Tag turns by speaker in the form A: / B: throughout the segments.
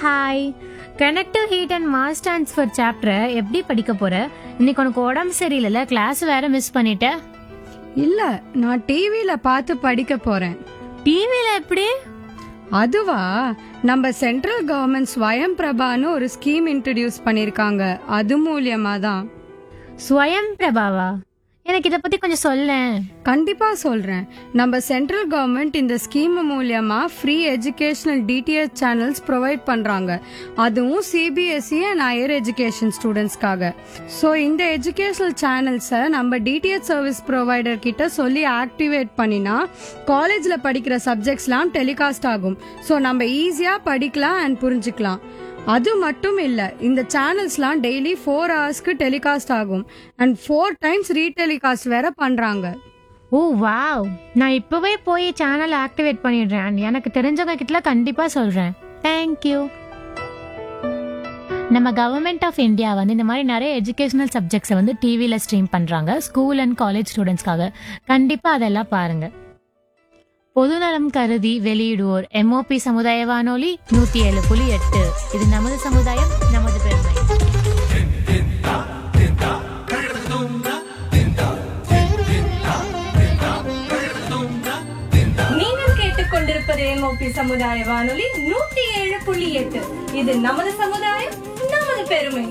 A: Hi connective heat and mass transfer சாப்டரை எப்படி படிக்க போற இன்னைக்கு உனக்கு உடம்பு சரியில்லைல்ல கிளாஸ் வேற மிஸ் பண்ணிட்ட
B: இல்ல நான் டிவில பார்த்து படிக்க போறேன்
A: டிவில எப்படி
B: அதுவா நம்ம சென்ட்ரல் கவர்மெண்ட் ஸ்வயம் பிரபான்னு ஒரு ஸ்கீம் இன்ட்ரடியூஸ் பண்ணிருக்காங்க அது மூலியமா தான்
A: ஸ்வயம் பிரபாவா எனக்கு இதை பத்தி கொஞ்சம் சொல்லேன்
B: கண்டிப்பா சொல்றேன் நம்ம சென்ட்ரல் கவர்மெண்ட் இந்த ஸ்கீம் மூலியமா free educational DTH channels provide பண்றாங்க அதுவும் சிபிஎஸ்இ அண்ட் ஹையர் எஜுகேஷன் ஸ்டூடெண்ட்ஸ்க்காக ஸோ இந்த எஜுகேஷனல் சேனல்ஸை நம்ம டிடிஎச் சர்வீஸ் ப்ரொவைடர் கிட்ட சொல்லி ஆக்டிவேட் பண்ணினா காலேஜ்ல படிக்கிற சப்ஜெக்ட்ஸ்லாம் டெலிகாஸ்ட் ஆகும் ஸோ நம்ம ஈஸியா படிக்கலாம் அண்ட் புரிஞ்சுக்கலாம் அது மட்டும் இல்ல இந்த சேனல்ஸ்லாம் டெய்லி ஃபோர் ஹவர்ஸ்க்கு டெலிகாஸ்ட் ஆகும் அண்ட் ஃபோர் டைம்ஸ் ரீடெலிகாஸ்ட் வேற பண்றாங்க
A: ஓ வாவ் நான் இப்பவே போய் சேனல் ஆக்டிவேட் பண்ணிடுறேன் And எனக்கு தெரிஞ்சவங்க கிட்ட கண்டிப்பா சொல்றேன் தேங்க்யூ நம்ம கவர்மெண்ட் ஆஃப் இந்தியா வந்து இந்த மாதிரி நிறைய எஜுகேஷனல் சப்ஜெக்ட்ஸை வந்து டிவியில் ஸ்ட்ரீம் பண்ணுறாங்க ஸ்கூல் அண்ட் காலேஜ் ஸ்டூடெண்ட்ஸ்க்காக கண்டிப்பாக அதெல்லாம் பாருங்க பொதுநலம் கருதி வெளியிடுவோர் எம்ஓபி சமுதாய வானொலி நூற்றி ஏழு புள்ளி எட்டு இது நமது சமுதாயம் நமது பெருமை
C: நீங்கள் கேட்டுக்கொண்டிருப்பது எம்ஓபி சமுதாய வானொலி நூத்தி ஏழு புள்ளி எட்டு இது நமது சமுதாயம் நமது பெருமை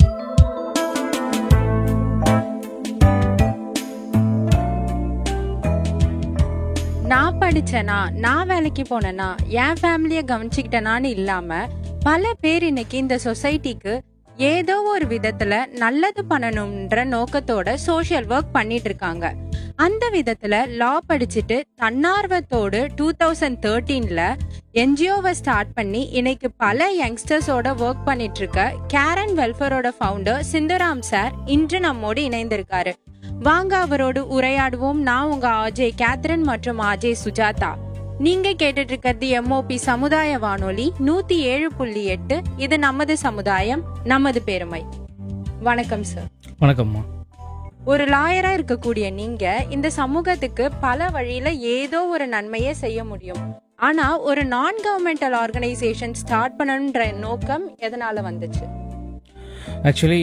D: நான் படிச்சேனா நான் வேலைக்கு போனேனா என் ஃபேமிலியை கவனிச்சுக்கிட்டேனான்னு இல்லாம பல பேர் இன்னைக்கு இந்த சொசைட்டிக்கு ஏதோ ஒரு விதத்துல நல்லது பண்ணணும்ன்ற நோக்கத்தோட சோஷியல் ஒர்க் பண்ணிட்டு இருக்காங்க அந்த விதத்துல லா படிச்சுட்டு தன்னார்வத்தோடு டூ தௌசண்ட் தேர்ட்டீன்ல என்ஜிஓவை ஸ்டார்ட் பண்ணி இன்னைக்கு பல யங்ஸ்டர்ஸோட ஒர்க் பண்ணிட்டு இருக்க கேரன் வெல்ஃபேரோட ஃபவுண்டர் சிந்தராம் சார் இன்று நம்மோடு இணைந்திருக்காரு வாங்க அவரோடு உரையாடுவோம் நான் உங்க ஆஜய் கேத்ரின் மற்றும் ஆஜய் சுஜாதா நீங்க கேட்டுட்டு இருக்கிறது எம்ஓபி சமுதாய வானொலி நூத்தி ஏழு புள்ளி எட்டு இது நமது சமுதாயம் நமது பெருமை வணக்கம் சார்
E: வணக்கம்மா
D: ஒரு லாயரா இருக்கக்கூடிய நீங்க இந்த சமூகத்துக்கு பல வழியில ஏதோ ஒரு நன்மையை செய்ய முடியும் ஆனா ஒரு நான் கவர்மெண்டல் ஆர்கனைசேஷன் ஸ்டார்ட் பண்ணணுன்ற நோக்கம் எதனால வந்துச்சு
E: ஆக்சுவலி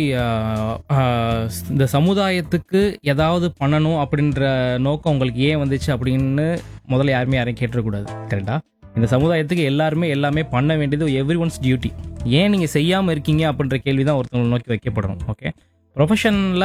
E: இந்த சமுதாயத்துக்கு ஏதாவது பண்ணணும் அப்படின்ற நோக்கம் உங்களுக்கு ஏன் வந்துச்சு அப்படின்னு முதல்ல யாருமே யாரையும் கேட்டுறக்கூடாது கரெக்டா இந்த சமுதாயத்துக்கு எல்லாருமே எல்லாமே பண்ண வேண்டியது எவ்ரி ஒன்ஸ் டியூட்டி ஏன் நீங்கள் செய்யாமல் இருக்கீங்க அப்படின்ற கேள்வி தான் ஒருத்தவங்களை நோக்கி வைக்கப்படணும் ஓகே ப்ரொஃபஷனில்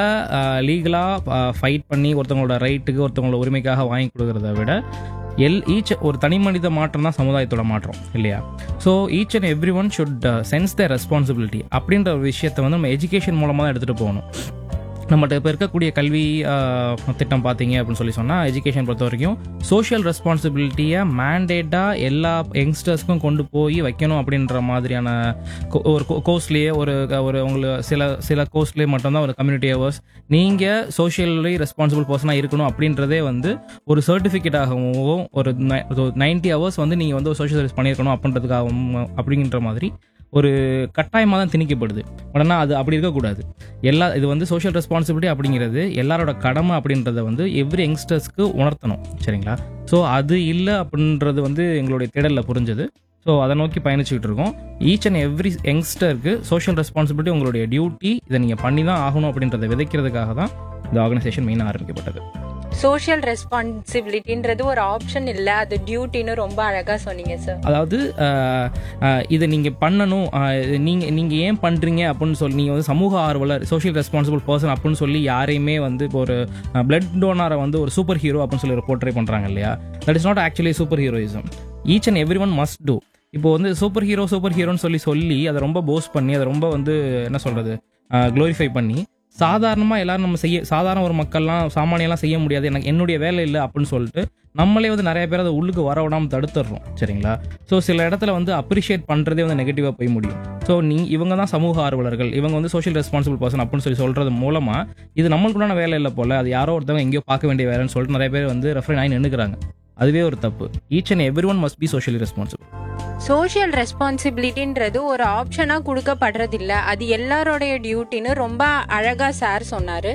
E: லீகலாக ஃபைட் பண்ணி ஒருத்தவங்களோட ரைட்டுக்கு ஒருத்தவங்களோட உரிமைக்காக வாங்கி கொடுக்கறத விட எல் ஈச் ஒரு தனி மனித மாற்றம் தான் சமுதாயத்தோட மாற்றம் இல்லையா so each and every one should sense the responsibility அப்படின்ற ஒரு விஷயத்தை வந்து நம்ம எஜுகேஷன் மூலமாக தான் எடுத்துகிட்டு போகணும் நம்மகிட்ட இப்போ இருக்கக்கூடிய கல்வி ஆஹ், திட்டம் பார்த்தீங்க அப்படின்னு சொல்லி சொன்னால் எஜுகேஷன் பொறுத்த வரைக்கும் சோஷியல் ரெஸ்பான்சிபிலிட்டியை மேண்டேட்டாக எல்லா யங்ஸ்டர்ஸ்க்கும் கொண்டு போய் வைக்கணும் அப்படின்ற மாதிரியான கோ- ஒரு கோர்ஸ்லேயே ஒரு ஒரு உங்களுக்கு சில சில கோர்ஸ்லேயே மட்டும்தான் ஒரு கம்யூனிட்டி ஹவர்ஸ் நீங்கள் சோஷியலி ரெஸ்பான்சிபிள் பர்சனாக இருக்கணும் அப்படின்றதே வந்து ஒரு சர்டிஃபிகேட்டாகவும் ஒரு நைன்டி ஹவர்ஸ் வந்து நீங்கள் வந்து ஒரு சோஷியல் சர்வீஸ் பண்ணியிருக்கணும் அப்படின்றதுக்காகவும் அப்படிங்கிற மாதிரி ஒரு கட்டாயமாக தான் திணிக்கப்படுது உடனே அது அப்படி இருக்கக்கூடாது எல்லா இது வந்து சோஷியல் ரெஸ்பான்சிபிலிட்டி அப்படிங்கிறது எல்லாரோட கடமை அப்படின்றத வந்து எவ்ரி யங்ஸ்டர்ஸ்க்கு உணர்த்தணும் சரிங்களா ஸோ அது இல்லை அப்படின்றது வந்து எங்களுடைய தேடலில் புரிஞ்சது ஸோ அதை நோக்கி பயணிச்சுக்கிட்டு இருக்கோம் ஈச் அண்ட் எவ்ரி யங்ஸ்டருக்கு சோஷியல் ரெஸ்பான்சிபிலிட்டி உங்களுடைய டியூட்டி இதை நீங்கள் பண்ணி தான் ஆகணும் அப்படின்றத விதைக்கிறதுக்காக தான் இந்த ஆர்கனைசேஷன் மெயினாக ஆரம்பிக்கப்பட்டது
D: சோஷியல் ரெஸ்பான்சிபிலிட்டின்றது ஒரு ஆப்ஷன் இல்ல அது டியூட்டின்னு ரொம்ப அழகா சொன்னீங்க சார்
E: அதாவது அஹ், அஹ், இதை நீங்கள் பண்ணணும் அஹ், இது நீங்க நீங்கள் ஏன் பண்ணுறீங்க அப்படின்னு சொல்லி நீங்கள் வந்து சமூக ஆர்வலர் சோஷியல் ரெஸ்பான்சிபிள் பர்சன் அப்படின்னு சொல்லி யாரையுமே வந்து இப்போ ஒரு பிளட் டோனரை வந்து ஒரு சூப்பர் ஹீரோ அப்படின்னு சொல்லி ஒரு போர்ட்ரே பண்ணுறாங்க இல்லையா that is not actually super heroism each and every one must do இப்போ வந்து சூப்பர் ஹீரோ சூப்பர் ஹீரோன்னு சொல்லி சொல்லி அதை ரொம்ப போஸ்ட் பண்ணி அதை ரொம்ப வந்து என்ன சொல்கிறது க்ளோரிஃபை பண்ணி சாதாரணமாக எல்லாரும் நம்ம செய்ய சாதாரண ஒரு மக்கள்லாம் சாமானியெல்லாம் செய்ய முடியாது எனக்கு என்னுடைய வேலை இல்லை அப்படின்னு சொல்லிட்டு நம்மளே வந்து நிறைய பேர் அதை உள்ளுக்கு வர விடாமல் தடுத்துடுறோம் சரிங்களா ஸோ சில இடத்துல வந்து அப்ரிஷியேட் பண்ணுறதே வந்து நெகட்டிவாக போய் முடியும் ஸோ நீ இவங்க தான் சமூக ஆர்வலர்கள் இவங்க வந்து சோஷியல் ரெஸ்பான்சிபிள் பர்சன் அப்படின்னு சொல்லி சொல்கிறது மூலமாக இது நம்மளுக்குள்ளான வேலை இல்லை போல அது யாரோ ஒருத்தவங்க எங்கேயோ பார்க்க வேண்டிய வேலைன்னு சொல்லிட்டு நிறைய பேர் வந்து ரெஃபரன் ஆகி நின்றுக்கிறாங்க அதுவே ஒரு தப்பு each and every one must be socially responsible
D: social ரெஸ்பான்சிபிலிட்டின்றது ஒரு ஆப்ஷனா கொடுக்கப்படுறது இல்ல அது எல்லாரோடைய டியூட்டின்னு ரொம்ப அழகா சார் சொன்னாரு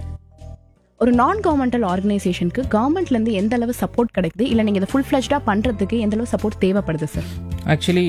F: ஒரு நான் கவர்மெண்டல் ஆர்கனைசேஷனுக்கு கவர்மெண்ட்லேருந்து எந்த அளவு சப்போர்ட் கிடைக்குது இல்லை நீங்கள் இதை ஃபுல் ஃப்ளெஷ்டாக பண்ணுறதுக்கு எந்த அளவு சப்போர்ட் தேவைப்படுது சார்
E: ஆக்சுவலி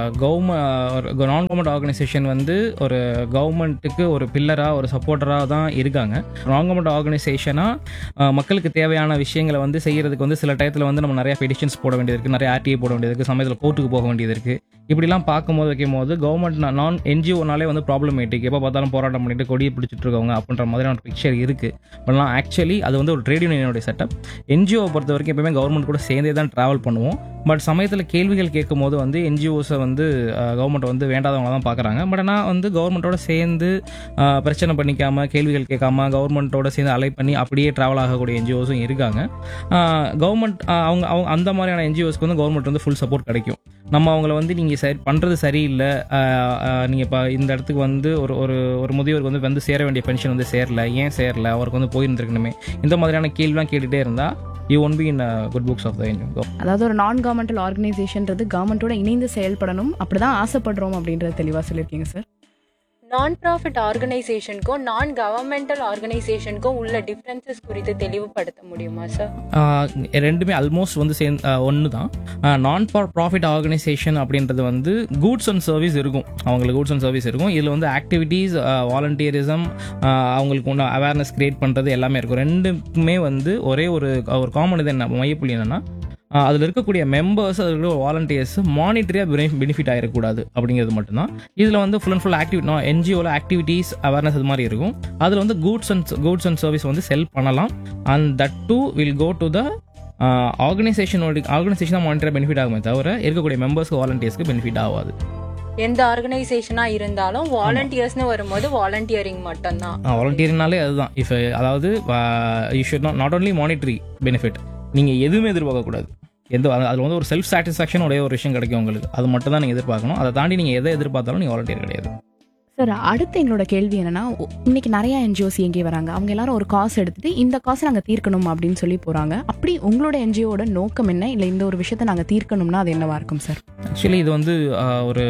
E: கவர்மெண்ட் நான் கவர்மெண்ட் ஆர்கனைசேஷன் வந்து ஒரு கவர்மெண்ட்டுக்கு ஒரு பில்லராக ஒரு சப்போர்ட்டராக தான் இருக்காங்க நான் கவர்மெண்ட் ஆர்கனைசேஷனாக மக்களுக்கு தேவையான விஷயங்களை வந்து செய்யறதுக்கு வந்து சில டயத்தில் வந்து நம்ம நிறைய பெடிஷன்ஸ் போட வேண்டியது இருக்குது நிறைய ஆர்டிஐ போட வேண்டியது இருக்குது சமயத்தில் கோர்ட்டுக்கு போக வேண்டியது இருக்குது இப்படிலாம் பார்க்கும்போது வைக்கும் போது கவர்மெண்ட் நான் என்ஜிஓனாலே வந்து ப்ராப்ளமேட்டிக் எப்போ பார்த்தாலும் போராட்டம் பண்ணிட்டு கொடியை பிடிச்சிட்டு இருக்கவங்க அப்படின்ற மாதிரியான பிக்சர் இருக்குது பட்லாம் ஆக்சுவலி அது வந்து ஒரு ட்ரேட் யூனியனுடைய செட்டப் என்ஜிஓ பொறுத்த வரைக்கும் எப்பவுமே கவர்மெண்ட் கூட சேர்ந்தே தான் ட்ராவல் பண்ணுவோம் பட் சமயத்தில் கேள்விகள் கேட்கும் போது வந்து என்ஜிஓஸை வந்து கவர்மெண்ட் வந்து வேண்டாதவங்க தான் பார்க்குறாங்க பட் ஆனால் வந்து கவர்மெண்ட்டோட சேர்ந்து அஹ், பிரச்சனை பண்ணிக்காம கேள்விகள் கேட்காம கவர்மெண்ட்டோட சேர்ந்து அலை பண்ணி அப்படியே ட்ராவல் ஆகக்கூடிய என்ஜிஓஸும் இருக்காங்க கவர்மெண்ட் அவங்க அவங்க அந்த மாதிரியான என்ஜிஓஸ்க்கு வந்து கவர்மெண்ட் வந்து ஃபுல் சப்போர்ட் கிடைக்கும் நம்ம அவங்கள வந்து நீங்கள் சரி பண்ணுறது சரியில்லை நீங்கள் இப்போ இந்த இடத்துக்கு வந்து ஒரு ஒரு ஒரு முதியோருக்கு வந்து வந்து சேர வேண்டிய பென்ஷன் வந்து சேரல ஏன் சேரல அவருக்கு வந்து போயிருந்துருக்கணுமே இந்த மாதிரியான கேள்விலாம் கேட்டுகிட்டே இருந்தால் you won be in good books of the
F: அதாவது ஒரு நான் கவர்மெண்டல் ஆர்கனைசேஷன்றது கவர்மெண்ட்டோட இணைந்து செயல்படணும் அப்படிதான் ஆசைப்படுறோம் அப்படின்றது தெளிவா சொல்லியிருக்கீங்க சார்
D: நான் ப்ராஃபிட் ஆர்கனைசேஷனுக்கும் நான் கவர்மெண்டல் ஆர்கனைசேஷனுக்கும் உள்ள டிஃப்ரென்சஸ் குறித்து தெளிவுபடுத்த முடியுமா சார்
E: ஆஹ் ரெண்டுமே ஆல்மோஸ்ட் வந்து சேர்ந்து ஒன்று தான் நான் ஃபார் ப்ராஃபிட் ஆர்கனைசேஷன் அப்படின்றது வந்து கூட்ஸ் அண்ட் சர்வீஸ் இருக்கும் அவங்களுக்கு கூட்ஸ் அண்ட் சர்வீஸ் இருக்கும் இதில் வந்து ஆக்டிவிட்டீஸ் வாலண்டியரிசம் அவங்களுக்கு ஒன்று அவேர்னஸ் கிரியேட் பண்ணுறது எல்லாமே இருக்கும் ரெண்டுமே வந்து ஒரே ஒரு ஒரு காமன் இது என்ன மையப்புள்ளி என்னன்னா அதில் இருக்கக்கூடிய மெம்பர்ஸ் அதில் இருக்கிற வாலண்டியர்ஸ் மானிட்டரியாக பெனிஃபிட் ஆகிடக்கூடாது அப்படிங்கிறது மட்டும்தான் இதில் வந்து ஃபுல் அண்ட் ஃபுல் ஆக்டிவிட்டி என்ஜிஓவில் ஆக்டிவிட்டீஸ் அவேர்னஸ் இது மாதிரி இருக்கும் அதில் வந்து goods and goods and service வந்து செல் பண்ணலாம் and that too will go to the ஆர்கனைசேஷனோட ஆர்கனைசேஷன் தான் மானிட்டராக பெனிஃபிட் ஆகுமே தவிர இருக்கக்கூடிய மெம்பர்ஸ்க்கு வாலண்டியர்ஸ்க்கு பெனிஃபிட் ஆகாது
D: எந்த ஆர்கனைசேஷனா இருந்தாலும் வாலண்டியர்ஸ்னு வரும்போது வாலண்டியரிங் மட்டும்தான்
E: வாலண்டியர்னாலே அதுதான் இஃப் அதாவது you should not not only monetary benefit நீங்கள் எதுவுமே எதிர்பார்க்கக்கூடாது எந்த அதில் வந்து ஒரு செல்ஃப் சாட்டிஸ்ஃபேக்ஷன் ஒரே ஒரு விஷயம் கிடைக்கும் உங்களுக்கு அது மட்டும் தான் நீங்கள் எதிர்பார்க்கணும் அதை தாண்டி நீங்கள் எதை எதிர்பார்த்தாலும் நீங்கள் வாலண்டியர் கிடையாது
F: சார் அடுத்து எங்களோட கேள்வி என்னன்னா ஒ- இன்னைக்கு நிறைய என்ஜிஓஸ் இயங்கி வராங்க அவங்க எல்லாரும் ஒரு காசு எடுத்துட்டு இந்த காசை நாங்க தீர்க்கணும் அப்படின்னு சொல்லி போறாங்க அப்படி உங்களோட என்ஜிஓட நோக்கம் என்ன இல்ல இந்த ஒரு விஷயத்தை நாங்க தீர்க்கணும்னா அது என்னவா இருக்கும் சார்
E: ஆக்சுவலி இது வந்து ஆஹ், ஒரு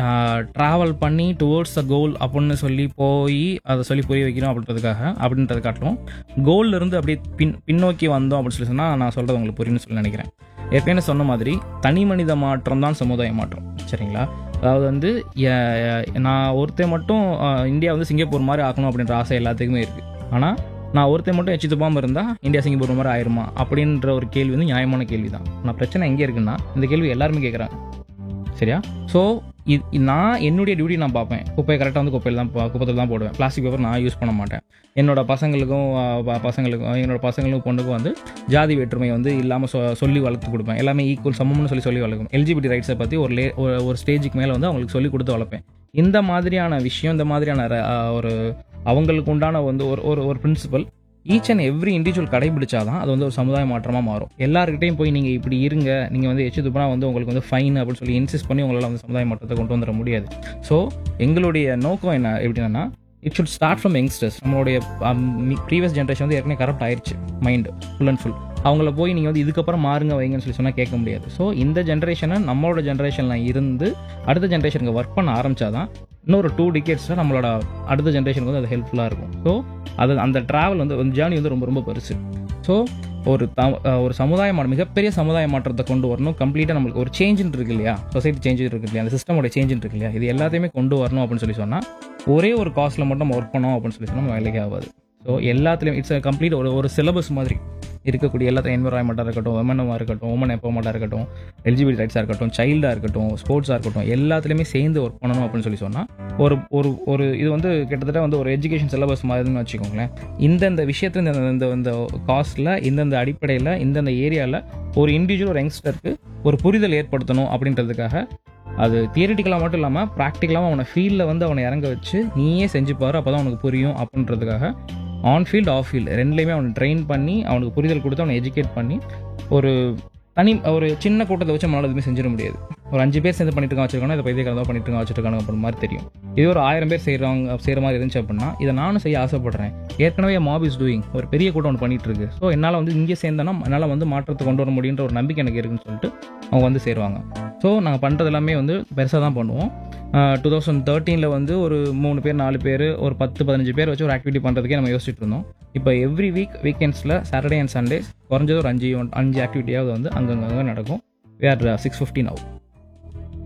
E: ட்ராவல் பண்ணி டுவோர்ட்ஸ் த கோல் அப்படின்னு சொல்லி போய் அதை சொல்லி புரிய வைக்கணும் அப்படின்றதுக்காக அப்படின்றத காட்டிலும் கோல்ல இருந்து அப்படியே பின் பின்னோக்கி வந்தோம் அப்படின்னு சொல்லி சொன்னால் நான் சொல்கிறது உங்களுக்கு புரியும்னு சொல்லி நினைக்கிறேன் ஏற்கனவே சொன்ன மாதிரி தனி மனித மாற்றம் தான் சமுதாய மாற்றம் சரிங்களா அதாவது வந்து எ- எ- நான் ஒருத்தன் மட்டும் ஆஹ், இந்தியா வந்து சிங்கப்பூர் மாதிரி ஆக்கணும் அப்படின்ற ஆசை எல்லாத்துக்குமே இருக்குது ஆனால் நான் ஒருத்தன் மட்டும் எச்சு துப்பாமல் இருந்தால் இந்தியா சிங்கப்பூர் மாதிரி ஆயிருமா அப்படின்ற ஒரு கேள்வி வந்து நியாயமான கேள்வி தான் நான் பிரச்சனை எங்கே இருக்குன்னா இந்த கேள்வி எல்லாருமே கேட்குறாங்க சரியா ஸோ இது நான் என்னுடைய டியூட்டி நான் பார்ப்பேன் குப்பையை கரெக்டாக வந்து குப்பையில் தான் போ- குப்பத்தில் தான் போடுவேன் பிளாஸ்டிக் பேப்பர் நான் யூஸ் பண்ண மாட்டேன் என்னோட பசங்களுக்கும் அஹ், ப- பசங்களுக்கும் என்னோட பசங்களுக்கும் பொண்ணுக்கும் வந்து ஜாதி வேற்றுமை வந்து இல்லாமல் சொ சொல்லி வளர்த்து கொடுப்பேன் எல்லாமே ஈக்குவல் சமம்னு சொல்லி சொல்லி வளர்க்கும் எல்ஜிபிடி ரைட்ஸை பற்றி ஒரு லே ஒரு- ஒரு ஸ்டேஜுக்கு மேலே வந்து அவங்களுக்கு சொல்லி கொடுத்து வளர்ப்பேன் இந்த மாதிரியான விஷயம் இந்த மாதிரியான ர- அஹ், ஒரு அவங்களுக்கு உண்டான வந்து ஒரு ஒரு ஒரு principle each and every individual கடைபிடிச்சாதான் அது வந்து ஒரு சமுதாய மாற்றமாக மாறும் எல்லாருக்கிட்டையும் போய் நீங்கள் இப்படி இருங்க நீங்கள் வந்து எச்சு துப்புனா வந்து உங்களுக்கு வந்து ஃபைன் அப்படின்னு சொல்லி இன்சிஸ்ட் பண்ணி உங்களால் வந்து சமுதாய மாற்றத்தை கொண்டு வந்துட முடியாது ஸோ எங்களுடைய நோக்கம் என்ன எப்படின்னா it should start from youngsters நம்மளுடைய ப்ரீவியஸ் ஜென்ரேஷன் வந்து ஏற்கனவே கரப்ட் ஆயிடுச்சு மைண்ட் ஃபுல் அண்ட் ஃபுல் அவங்கள போய் நீங்கள் வந்து இதுக்கப்புறம் மாறுங்க வைங்கன்னு சொல்லி சொன்னால் கேட்க முடியாது ஸோ இந்த ஜென்ரேஷனை நம்மளோட ஜென்ரேஷனில் இருந்து அடுத்த ஜென்ரேஷனுக்கு ஒர்க் பண்ண ஆரம்பிச்சாதான் இன்னொரு டூ டிகேட்ஸில் நம்மளோட அடுத்த ஜென்ரேஷனுக்கு வந்து அது ஹெல்ப்ஃபுல்லாக இருக்கும் ஸோ அது அந்த ட்ராவல் வந்து அந்த ஜேர்னி வந்து ரொம்ப ரொம்ப பெருசு ஸோ ஒரு த ஒரு சமுதாய மா மிகப்பெரிய சமுதாய மாற்றத்தை கொண்டு வரணும் கம்ப்ளீட்டாக நம்மளுக்கு ஒரு சேஞ்சுன்னு இருக்கு இல்லையா சொசைட்டி சேஞ்ச் இருக்கு இல்லையா அந்த சிஸ்டமோட சேஞ்சுன்னு இருக்கு இல்லையா இது எல்லாத்தையுமே கொண்டு வரணும் அப்படின்னு சொல்லி சொன்னால் ஒரே ஒரு காஸ்ட்டில் மட்டும் நம்ம ஒர்க் பண்ணோம் அப்படின்னு சொல்லி சொன்னால் நம்ம வேலைக்கு ஆகாது ஸோ எல்லாத்துலேயும் இட்ஸ் கம்ப்ளீட் ஒரு ஒரு சிலபஸ் மாதிரி இருக்கக்கூடிய எல்லாத்தையும் என்வரான்மெண்ட்டாக இருக்கட்டும் உமனமாக இருக்கட்டும் உமன் எப்போமெண்ட்டாக இருக்கட்டும் எல்ஜிபிடி ரைட்ஸாக இருக்கட்டும் சைல்டாக இருக்கட்டும் ஸ்போர்ட்ஸாக இருக்கட்டும் எல்லாத்துலேயுமே சேர்ந்து ஒர்க் பண்ணணும் அப்படின்னு சொல்லி சொன்னால் ஒரு ஒரு ஒரு இது வந்து கிட்டத்தட்ட வந்து ஒரு எஜுகேஷன் சிலபஸ் மாதிரின்னு வச்சுக்கோங்களேன் இந்தந்த விஷயத்தில் இந்த இந்த இந்த காஸ்ட்டில் இந்தந்த அடிப்படையில் இந்தந்த ஏரியாவில் ஒரு இண்டிவிஜுவல் ஒரு யங்ஸ்டருக்கு ஒரு புரிதல் ஏற்படுத்தணும் அப்படின்றதுக்காக அது தியரிட்டிக்கலாக மட்டும் இல்லாமல் ப்ராக்டிக்கலாகவும் அவனை ஃபீல்டில் வந்து அவனை இறங்க வச்சு நீயே செஞ்சு பாரு அப்போ தான் அவனுக்கு புரியும் அப்படின்றதுக்காக ஆன் ஃபீல்ட் ஆஃப் ஃபீல்டு ரெண்டுலேயுமே அவனை ட்ரெயின் பண்ணி அவனுக்கு புரிதல் கொடுத்து அவனை எஜுகேட் பண்ணி ஒரு தனி ஒரு சின்ன கூட்டத்தை வச்சு நம்மளால் எதுவுமே செஞ்சிட முடியாது ஒரு அஞ்சு பேர் சேர்ந்து பண்ணிட்டு இருக்காங்க வச்சிருக்காங்க இதை பைத்திய கலந்தா பண்ணிட்டு இருக்காங்க வச்சிருக்காங்க அப்படின்ற மாதிரி தெரியும் இது ஒரு ஆயிரம் பேர் செய்கிறவங்க செய்கிற மாதிரி இருந்துச்சு அப்படின்னா இதை நானும் செய்ய ஆசைப்படுறேன் ஏற்கனவே மாப் இஸ் டூயிங் ஒரு பெரிய கூட்டம் ஒன்று பண்ணிட்டு இருக்கு ஸோ என்னால் வந்து இங்கே சேர்ந்தேன்னா என்னால் வந்து மாற்றத்தை கொண்டு வர முடியுன்ற ஒரு நம்பிக்கை எனக்கு இருக்குன்னு சொல்லிட்டு அவங்க வந்து சேருவாங்க ஸோ நாங்கள் பண்ணுறது எல்லாமே வந்து பெருசாக தான் பண்ணுவோம் டூ தௌசண்ட் தேர்ட்டீனில் வந்து ஒரு மூணு பேர் நாலு பேர் ஒரு பத்து பதினஞ்சு பேர் வச்சு ஒரு ஆக்டிவிட்டி பண்ணுறதுக்கே நம்ம யோசிச்சுட்டு இருந்தோம் இப்போ எவ்ரி வீக் வீக்கெண்ட்ஸில் சாட்டர்டே அண்ட் சண்டேஸ் குறைஞ்சது ஒரு அஞ்சு அஞ்சு ஆக்டிவிட்டியாவது வந்து அங்கங்கே நடக்கும் வேர் சிக்ஸ் ஃபிஃப்டின் ஆகும்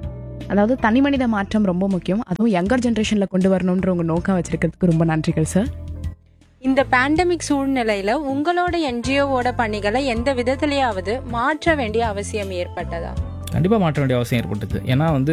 F: அதாவது தனி மனித மாற்றம் ரொம்ப முக்கியம் அதுவும் யங்கர் ஜென்ரேஷன்ல கொண்டு வரணும்ன்ற உங்க நோக்கம் வச்சிருக்கிறதுக்கு ரொம்ப நன்றிகள் சார்
D: இந்த பேண்டமிக் சூழ்நிலையில உங்களோட என்ஜிஓவோட பணிகளை எந்த விதத்திலேயாவது மாற்ற வேண்டிய அவசியம் ஏற்பட்டதா
E: கண்டிப்பாக மாற்ற வேண்டிய அவசியம் ஏற்பட்டது ஏன்னா வந்து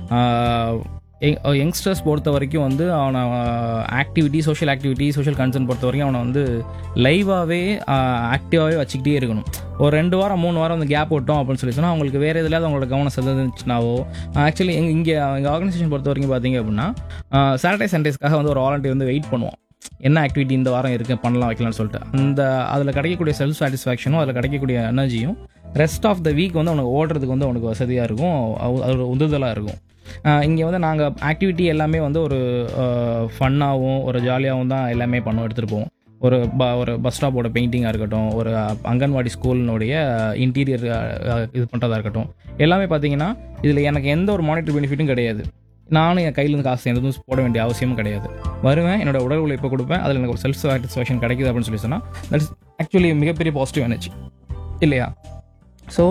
E: யங்ஸ்டர்ஸ் பொறுத்த வரைக்கும் வந்து அவனை activity social activity social concern பொறுத்த வரைக்கும் அவனை வந்து லைவாகவே ஆக்டிவாகவே வச்சுக்கிட்டே இருக்கணும் ஒரு ரெண்டு வாரம் மூணு வாரம் வந்து கேப் விட்டோம் அப்படின்னு சொல்லி சொன்னால் அவங்களுக்கு வேறு எதுலையாவது அவங்களோட கவனம் செலுத்துச்சுனாவோ ஆக்சுவலி எங்கள் இங்கே எங்கள் ஆர்கனைசேஷன் பொறுத்த வரைக்கும் பார்த்தீங்க அப்படின்னா சாட்டர்டே சண்டேஸ்க்காக வந்து ஒரு வாலண்டியர் வந்து வெயிட் பண்ணுவோம் என்ன ஆக்டிவிட்டி இந்த வாரம் இருக்கு பண்ணலாம் வைக்கலாம்னு சொல்லிட்டு அந்த அதில் கிடைக்கக்கூடிய செல்ஃப் சாட்டிஸ்ஃபேக்ஷனும் அதில் கிடைக்கக்கூடிய எனர்ஜியும் ரெஸ்ட் ஆஃப் த வீக் வந்து அவனுக்கு ஓடுறதுக்கு வந்து அவனுக்கு வசதியாக இருக்கும் அது- அது ஒரு உந்துதலாக இருக்கும் இங்கே வந்து நாங்கள் ஆக்டிவிட்டி எல்லாமே வந்து ஒரு ஃபன்னாகவும் ஒரு ஜாலியாகவும் தான் எல்லாமே பண்ணோம் எடுத்துகிட்டு போவோம் ஒரு ப ஒரு பஸ் ஸ்டாப்போட பெயிண்டிங்காக இருக்கட்டும் ஒரு அங்கன்வாடி ஸ்கூலினுடைய இன்டீரியர் இது பண்ணுறதா இருக்கட்டும் எல்லாமே பார்த்தீங்கன்னா இதில் எனக்கு எந்த ஒரு மானிட்டரி பெனிஃபிட்டும் கிடையாது நானும் என் கையிலேருந்து காசு எதுவும் போட வேண்டிய அவசியமும் கிடையாது வருவேன் என்னோட உடல் உழைப்பை கொடுப்பேன் அதில் எனக்கு ஒரு செல்ஃப் சாட்டிஸ்ஃபேக்ஷன் கிடைக்குது அப்படின்னு சொல்லி சொன்னால் தட்ஸ் ஆக்சுவலி மிகப்பெரிய பாசிட்டிவ் எனர்ஜி இல்லையா ஸோ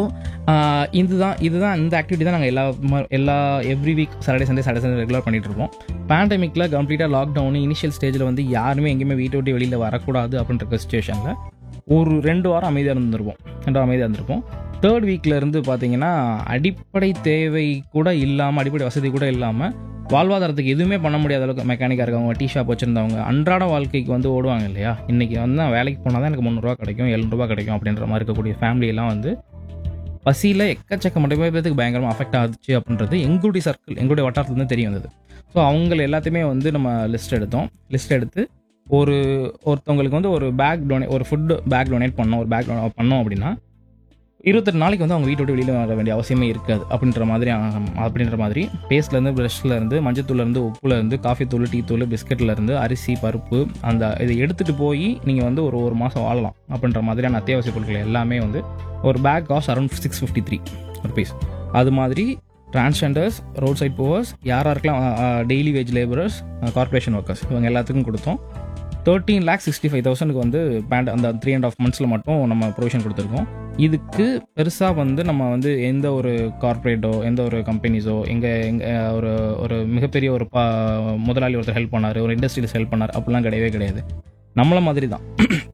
E: இதுதான் இதுதான் இந்த ஆக்டிவிட்டி தான் நாங்கள் எல்லா ம- எல்லா every week Saturday Sunday Saturday Sunday regular பண்ணிட்டு இருப்போம் பேண்டமிக்கில் கம்ப்ளீட்டாக லாக்டவுன் இனிஷியல் ஸ்டேஜில் வந்து யாருமே எங்கேயுமே வீட்டை விட்டு வெளியில் வரக்கூடாது அப்படின்ற சுச்சுவேஷனில் ஒரு ரெண்டு வாரம் அமைதியாக இருந்திருப்போம் ரெண்டு வாரம் அமைதியாக இருந்திருப்போம் தேர்ட் வீக்ல இருந்து பார்த்தீங்கன்னா அடிப்படை தேவை கூட இல்லாமல் அடிப்படை வசதி கூட இல்லாமல் வாழ்வாதாரத்துக்கு எதுவுமே பண்ண முடியாத அளவுக்கு மெக்கானிக்காக இருக்கவங்க டீ ஷாப் வச்சுருந்தவங்க அன்றாட வாழ்க்கைக்கு வந்து ஓடுவாங்க இல்லையா இன்றைக்கி வந்து நான் வேலைக்கு போனால் தான் எனக்கு முந்நூறுரூவா கிடைக்கும் எழுநூறுபா கிடைக்கும் அப்படின்ற மாதிரி இருக்கக்கூடிய family எல்லாம் வந்து பசியில் எக்கச்சக்க மட்டுமே பேத்துக்கு பயங்கரமாக அஃபெக்ட் ஆகுச்சு அப்படின்றது எங்களுடைய சர்க்கிள் எங்களுடைய வட்டாரத்துலேருந்து தெரிய வந்தது ஸோ அவங்கள எல்லாத்தையுமே வந்து நம்ம லிஸ்ட் எடுத்தோம் லிஸ்ட் எடுத்து ஒரு ஒருத்தவங்களுக்கு வந்து ஒரு பேக் டொனே ஒரு ஃபுட் பேக் டொனேட் பண்ணோம் ஒரு பேக் பண்ணோம் அப்படின்னா இருபத்தெட்டு நாளைக்கு வந்து அவங்க வீட்டை விட்டு வெளியில் வர வேண்டிய அவசியமே இருக்காது அப்படின்ற மாதிரி ஆம், அப்படின்ற மாதிரி பேஸ்ட்லேருந்து ப்ரெஷ்லேருந்து மஞ்சத்தூள்லேருந்து உப்புலேருந்து காஃபி தூள் டீ தூள் பிஸ்கெட்லேருந்து அரிசி பருப்பு அந்த இதை எடுத்துகிட்டு போய் நீங்கள் வந்து ஒரு ஒரு மாதம் வாழலாம் அப்படின்ற மாதிரியான அத்தியாவசிய பொருட்கள் எல்லாமே வந்து ஒரு pack cost around six fifty three rupees அது மாதிரி டிரான்ஸ்ஜெண்டர்ஸ் ரோட் சைட் போவர்ஸ் யார் யாருக்கெல்லாம் daily wage labourers corporation workers இவங்க எல்லாத்துக்கும் கொடுத்தோம் தேர்ட்டீன் லேக் சிக்ஸ்டி ஃபைவ் தௌசண்ட்க்கு வந்து பேண்ட் அந்த த்ரீ அண்ட் ஆஃப் மந்த்ஸில் மட்டும் நம்ம ப்ரொவிஷன் கொடுத்துருக்கோம் இதுக்கு பெருசாக வந்து நம்ம வந்து எந்த ஒரு கார்ப்பரேட்டோ எந்த ஒரு கம்பெனிஸோ எங்கே எங்கே ஒரு ஒரு மிகப்பெரிய ஒரு பா முதலாளி ஒருத்தர் ஹெல்ப் பண்ணார் ஒரு இண்டஸ்ட்ரியில் ஹெல்ப் பண்ணார் அப்படிலாம் கிடையவே கிடையாது நம்மள மாதிரி தான்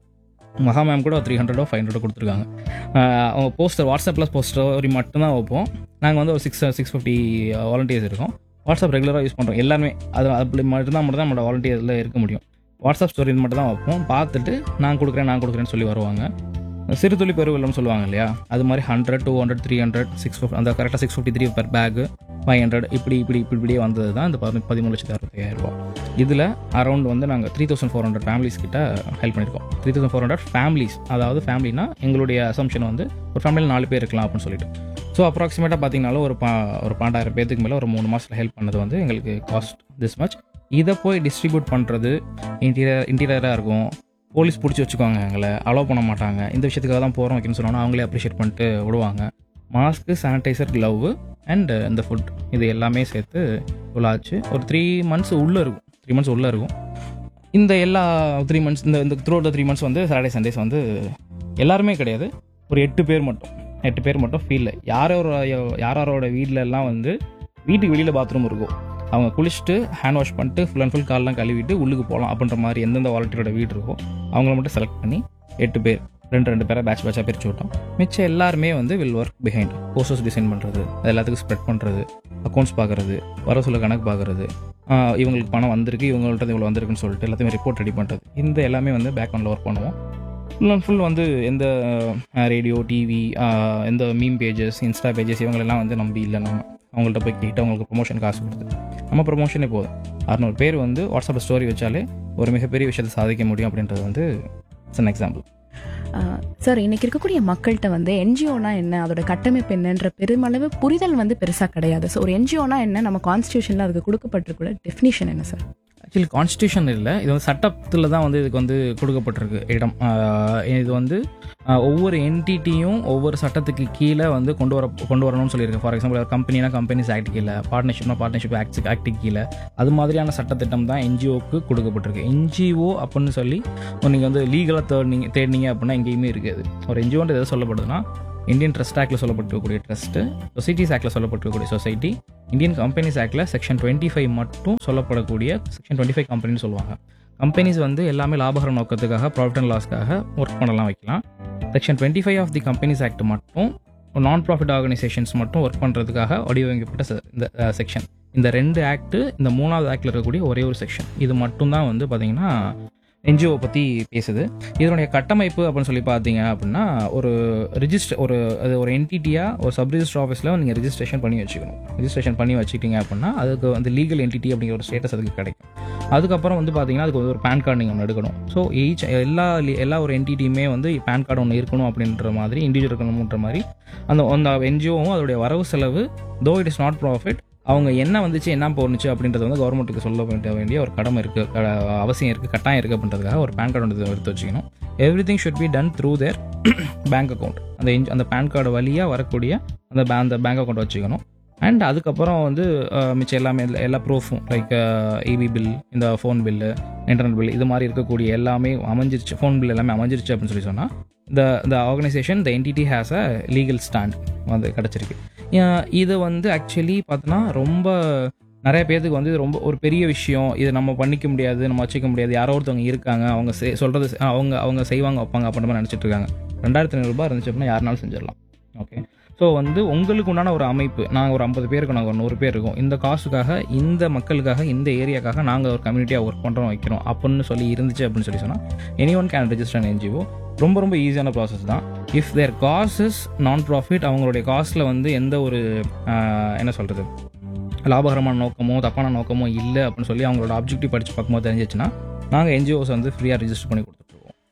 E: மகா மேம் கூட த்ரீ ஹண்ட்ரடோ ஃபைவ் ஹண்ட்ரடோ கொடுத்துருக்காங்க ஆஹ் அவங்க போஸ்டர் வாட்ஸ்அப்பில் போஸ்டர் மட்டும்தான் வைப்போம் நாங்கள் வந்து ஒரு சிக்ஸ் சிக்ஸ் ஃபிஃப்டி வாலண்டியர்ஸ் இருக்கோம் வாட்ஸ்அப் ரெகுலராக யூஸ் பண்ணுறோம் எல்லாருமே அது அப்படி மட்டும்தான் மட்டும் தான் நம்மளோட வாலண்டியரில் இருக்க முடியும் வாட்ஸ்அப் ஸ்டோரி மட்டும் தான் வைப்போம் பார்த்துட்டு நான் கொடுக்குறேன் நான் கொடுக்குறேன்னு சொல்லி வருவாங்க சிறு துளி பெருவெல்லம் சொல்லுவாங்க இல்லையா அது மாதிரி hundred two hundred three hundred six fifty அந்த கரெக்டாக six fifty three per pack five hundred இப்படி இப்படி இப்படி இப்படியே வந்தது தான் இந்த பதி- பதிமூணு லட்சத்தி அறுபத்தையாயிரம் ரூபா இதில் அரௌண்ட் வந்து நாங்கள் three thousand four hundred families கிட்ட ஹெல்ப் பண்ணியிருக்கோம் three thousand four hundred families அதாவது ஃபேமிலினா எங்களுடைய அசம்ஷன் வந்து ஒரு ஃபேமிலியில் நாலு பேர் இருக்கலாம் அப்படின்னு சொல்லிட்டு ஸோ அப்ராக்சிமேட்டாக பார்த்தீங்கனாலும் ஒரு பா ஒரு பன்னெண்டாயிரம் பேத்துக்கு மேலே ஒரு மூணு மாதத்தில் ஹெல்ப் பண்ணது வந்து எங்களுக்கு காஸ்ட் திஸ் மச் இதை போய் டிஸ்ட்ரிபியூட் பண்ணுறது இன்டீரியர் இன்டீரியராக இருக்கும் போலீஸ் பிடிச்சி வச்சுக்குவாங்க எங்களை அலோவ் பண்ண மாட்டாங்க இந்த விஷயத்துக்காக தான் போகிறோம் வைக்கணும்னு சொன்னோன்னா அவங்களே அப்ரிஷியேட் பண்ணிட்டு விடுவாங்க மாஸ்க்கு சானிடைசர் க்ளவ் அண்ட் இந்த ஃபுட் இது எல்லாமே சேர்த்து இவ்வளோ ஆச்சு ஒரு த்ரீ மந்த்ஸ் உள்ளே இருக்கும் த்ரீ மந்த்ஸ் உள்ளே இருக்கும் இந்த எல்லா த்ரீ மந்த்ஸ் இந்த இந்த த்ரூ த த்ரீ மந்த்ஸ் வந்து சாட்டர்டே சண்டேஸ் வந்து எல்லாருமே கிடையாது ஒரு எட்டு பேர் மட்டும் எட்டு பேர் மட்டும் ஃபீல்டில் யாரோட யாரோட வீட்ல எல்லாம் வந்து வீட்டுக்கு வெளியில் பாத்ரூம் இருக்கும் அவங்க குளிச்சுட்டு ஹேண்ட் வாஷ் பண்ணிட்டு ஃபுல் அண்ட் ஃபுல் கால்லாம் கழுவிட்டு உள்ளுக்கு போகலாம் அப்படின்ற மாதிரி எந்தெந்த வாலண்டியரோட வீடு இருக்கோ அவங்கள மட்டும் செலக்ட் பண்ணி எட்டு பேர் ரெண்டு ரெண்டு பேரை பேட்ச் பேட்சாக பிரித்து விட்டோம் மிச்சம் எல்லாருமே வந்து will work behind posters design பண்ணுறது அது எல்லாத்துக்கும் ஸ்ப்ரெட் பண்ணுறது அக்கௌண்ட்ஸ் பார்க்குறது வர சொல்ல கணக்கு பார்க்குறது இவங்களுக்கு பணம் வந்திருக்கு இவங்கள்ட்ட இவ்வளோ வந்திருக்குன்னு சொல்லிட்டு எல்லாத்தையுமே ரிப்போர்ட் ரெடி பண்ணுறது இந்த எல்லாமே வந்து பேக்ரவுண்டில் ஒர்க் பண்ணுவோம் ஃபுல் அண்ட் ஃபுல் வந்து எந்த ரேடியோ டிவி எந்த மீம் பேஜஸ் இன்ஸ்டா பேஜஸ் இவங்களெல்லாம் வந்து நம்பி இல்லை நம்ம அவங்கள்ட்ட போய் கேட்டு அவங்களுக்கு ப்ரொமோஷன் காசு கொடுத்து நம்ம ப்ரொமோஷனே போதும் அறுநூறு பேர் வந்து வாட்ஸ்அப்பில் ஸ்டோரி வச்சாலே ஒரு மிகப்பெரிய விஷயத்தை சாதிக்க முடியும் அப்படின்றது வந்து இட்ஸ் அன் எக்ஸாம்பிள்
F: சார் இன்னைக்கு இருக்கக்கூடிய மக்கள்கிட்ட வந்து என்ஜிஓனா என்ன அதோட கட்டமைப்பு என்னன்ற பெருமளவு புரிதல் வந்து பெருசாக கிடையாது ஸோ ஒரு என்ஜிஓனா என்ன நம்ம கான்ஸ்டியூஷனில் அதுக்கு கொடுக்கப்பட்டிருக்கிற டெஃபினிஷன் என்ன சார்
E: ஆக்சுவலி கான்ஸ்டியூஷன் இல்லை இது வந்து சட்டத்தில் தான் வந்து இதுக்கு வந்து கொடுக்கப்பட்டிருக்கு இடம் ஆஹ் இது வந்து ஆஹ் ஒவ்வொரு என்டிட்டியும் ஒவ்வொரு சட்டத்துக்கு கீழே வந்து கொண்டு வர கொண்டு வரணும்னு சொல்லியிருக்கு ஃபார் எக்ஸாம்பிள் கம்பெனினா கம்பெனிஸ் ஆக்ட் கீழே பார்ட்னர்ஷிப்னா பார்ட்னர்ஷிப் ஆக்ட் ஆக்ட் கீழே அது மாதிரியான சட்டத்திட்டம் தான் என்ஜிஓக்கு கொடுக்கப்பட்டிருக்கு என்ஜிஓ அப்படின்னு சொல்லி நீங்கள் வந்து லீகலாக தேடினீங்க தேடினீங்க அப்படின்னா எங்கேயுமே இருக்காது ஒரு என்ஜிஓன்றது எதை சொல்லப்படுதுன்னா இந்தியன் ட்ரஸ்ட் ஆக்டில் சொல்லப்பட்டிருக்கக்கூடிய ட்ரஸ்ட்டு சொசைட்டிஸ் ஆக்டில் சொல்லப்பட்டிருக்கக்கூடிய சொசைட்டி இந்தியன் கம்பெனிஸ் ஆக்டில் செக்ஷன் டுவெண்ட்டி ஃபைவ் மட்டும் சொல்லப்படக்கூடிய செக்ஷன் டுவெண்ட்டி ஃபைவ் கம்பெனின்னு சொல்லுவாங்க கம்பெனிஸ் வந்து எல்லாமே லாபகர நோக்கத்துக்காக ப்ராஃபிட் அண்ட் லாஸ்க்காக ஒர்க் பண்ணலாம் வைக்கலாம் section twenty five of the companies act மட்டும் நான் ப்ராஃபிட் ஆர்கனைசேஷன்ஸ் மட்டும் ஒர்க் பண்ணுறதுக்காக வடிவமைக்கப்பட்ட se- இந்த செக்ஷன் இந்த ரெண்டு ஆக்ட் இந்த மூணாவது ஆக்டில் இருக்கக்கூடிய ஒரே ஒரு செக்ஷன் இது மட்டும்தான் வந்து பார்த்தீங்கன்னா என்ஜிஓ பற்றி பேசுது இதனுடைய கட்டமைப்பு அப்படின்னு சொல்லி பார்த்தீங்க அப்படின்னா ஒரு ரிஜிஸ்டர் ஒரு அது ஒரு என்டிட்டியாக ஒரு சப் ரிஜிஸ்டர் ஆஃபீஸில் நீங்கள் ரெஜிஸ்ட்ரேஷன் பண்ணி வச்சுக்கணும் ரெஜிஸ்ட்ரேஷன் பண்ணி வச்சுக்கிட்டீங்க அப்படின்னா அதுக்கு வந்து லீகல் என்டிட்டி அப்படிங்கிற ஒரு ஸ்டேட்டஸ் அதுக்கு கிடைக்கும் அதுக்கப்புறம் வந்து பார்த்தீங்கன்னா அதுக்கு வந்து ஒரு பேன் கார்டு நீங்கள் ஒன்று எடுக்கணும் ஸோ ஈச் எல்லா li- எல்லா ஒரு என்டிட்டியுமே வந்து பேன் கார்டு ஒன்று இருக்கணும் அப்படின்ற மாதிரி இண்டிவிஜுவல் இருக்கணுன்ற மாதிரி அந்த அந்த என்ஜிஓவும் அதோடைய வரவு செலவு though it is not profit அவங்க என்ன வந்துச்சு என்ன போணுச்சு அப்படின்றது வந்து கவர்மெண்ட்டுக்கு சொல்ல வேண்டிய வேண்டிய ஒரு கடமை இருக்குது அவசியம் இருக்குது கட்டாயம் இருக்குது அப்படின்றதுக்காக ஒரு பேன் கார்டு வந்து எடுத்து வச்சுக்கணும் everything should be done through their bank account அந்த in- அந்த பேன் கார்டு வழியாக வரக்கூடிய அந்த பே- அந்த பேங்க் அக்கௌண்ட் வச்சுக்கணும் அண்ட் அதுக்கப்புறம் வந்து அஹ், மிச்சம் எல்லாமே எல்லா- எல்லா ப்ரூஃபும் லைக் இபி பில் இந்த ஃபோன் பில்லு இன்டர்நெட் பில் இது மாதிரி இருக்கக்கூடிய எல்லாமே அமைஞ்சிருச்சு ஃபோன் பில் எல்லாமே அமைஞ்சிருச்சு அப்படின்னு சொல்லி சொன்னால் இந்த இந்த organisation the entity has a legal stand வந்து கிடச்சிருக்கு இது வந்து ஆக்சுவலி பார்த்தோன்னா ரொம்ப நிறைய பேர்த்துக்கு வந்து இது ரொம்ப ஒரு பெரிய விஷயம் இது நம்ம பண்ணிக்க முடியாது நம்ம வச்சுக்க முடியாது யாரோ ஒருத்தவங்க இருக்காங்க அவங்க செ- சொல்றது செ- அவங்க அவங்க செய்வாங்க வைப்பாங்க அப்படின்ற மாதிரி நினச்சிட்டு இருக்காங்க ரெண்டாயிரத்தி ஐநூறுரூபா இருந்துச்சு அப்படின்னா யாருனாலும் செஞ்சிடலாம் ஓகே ஸோ வந்து உங்களுக்கு உண்டான ஒரு அமைப்பு நாங்கள் ஒரு ஐம்பது பேருக்கு நாங்கள் ஒரு நூறு பேர் இருக்கோம் இந்த காசுக்காக இந்த மக்களுக்காக இந்த ஏரியாக்காக நாங்கள் ஒரு கம்யூனிட்டியாக ஒர்க் பண்ணுறோம் வைக்கிறோம் அப்படின்னு சொல்லி இருந்துச்சு அப்படின்னு சொல்லி சொன்னால் anyone can register an NGO ரொம்ப ரொம்ப ஈஸியான ப்ராசஸ் தான் if their cause is non profit அவங்களுடைய காஸ்ட்டில் வந்து எந்த ஒரு ஆஹ், என்ன சொல்கிறது லாபகரமான நோக்கமோ தப்பான நோக்கமோ இல்லை அப்படின்னு சொல்லி அவங்களோட ஆப்ஜெக்டிவ் படித்து பார்க்கும்போது தெரிஞ்சிச்சுன்னா நாங்கள் என்ஜிஓஸ் வந்து ஃப்ரீயாக ரெஜிஸ்டர் பண்ணி கொடுத்துட்ருக்கோம்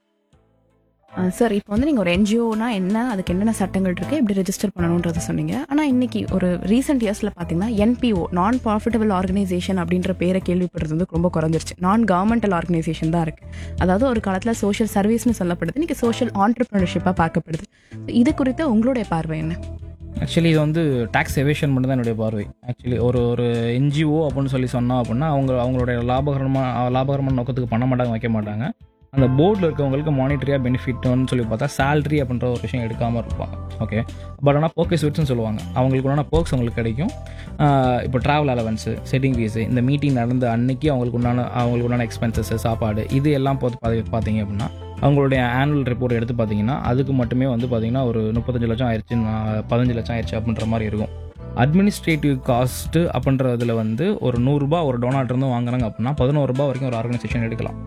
F: சார் இப்போ வந்து நீங்கள் ஒரு என்ஜிஓனா என்ன அதுக்கு என்னென்ன சட்டங்கள் இருக்குது எப்படி ரெஜிஸ்டர் பண்ணணுன்றதை சொன்னீங்க ஆனால் இன்னைக்கு ஒரு ரீசெண்ட் இயர்ஸில் பார்த்தீங்கன்னா என்பிஓ நான் ப்ராஃபிட்டபிள் ஆர்கனைசேஷன் அப்படின்ற பேரை கேள்விப்படுறது வந்து ரொம்ப குறைஞ்சிருச்சு நான் கவர்மெண்டல் ஆர்கனைசேஷன் தான் இருக்குது அதாவது ஒரு காலத்தில் சோஷியல் சர்வீஸ்னு சொல்லப்படுது இன்னைக்கு சோஷியல் ஆண்டர்பிரினர்ஷிப்பாக பார்க்கப்படுது இது குறித்த உங்களுடைய பார்வை என்ன
E: ஆக்சுவலி இது வந்து டேக்ஸ் எவேஷன் மட்டும் தான் என்னுடைய பார்வை ஆக்சுவலி ஒரு ஒரு என்ஜிஓ அப்படின்னு சொல்லி சொன்னோம் அப்படின்னா அவங்க அவங்களுடைய லாபகரமான லாபகரமான நோக்கத்துக்கு பண்ண மாட்டாங்க வைக்க மாட்டாங்க அந்த போர்டில் இருக்கவங்களுக்கு மானிட்டரியாக பெனிஃபிட்னு சொல்லி பார்த்தா salary அப்படின்ற ஒரு விஷயம் எடுக்காமல் இருப்பாங்க ஓகே பட் ஆனால் போக்கஸ் விட்ஸ்னு சொல்லுவாங்க அவங்களுக்கு உண்டான போக்ஸ் அவங்களுக்கு கிடைக்கும் ஆஹ் இப்போ ட்ராவல் அலவன்ஸு செட்டிங் ஃபீஸு இந்த மீட்டிங் நடந்த அன்னைக்கு அவங்களுக்கு உண்டான அவங்களுக்கு உண்டான எக்ஸ்பென்சஸ் சாப்பாடு இது எல்லாம் பார்த்து பார்த்து- பார்த்தீங்க அப்படின்னா அவங்களுடைய ஆனுவல் ரிப்போர்ட் எடுத்து பார்த்தீங்கன்னா அதுக்கு மட்டுமே வந்து பார்த்தீங்கன்னா ஒரு முப்பத்தஞ்சு லட்சம் ஆயிடுச்சு நா- பதினஞ்சு லட்சம் ஆயிடுச்சு அப்படின்ற மாதிரி இருக்கும் அட்மினிஸ்ட்ரேட்டிவ் காஸ்ட்டு அப்படின்றதுல வந்து ஒரு நூறுரூபா ஒரு டொனாட் இருந்து வாங்குறாங்க அப்படின்னா பதினோரு ரூபாய் வரைக்கும் ஒரு ஆர்கனைசேஷன் எடுக்கலாம்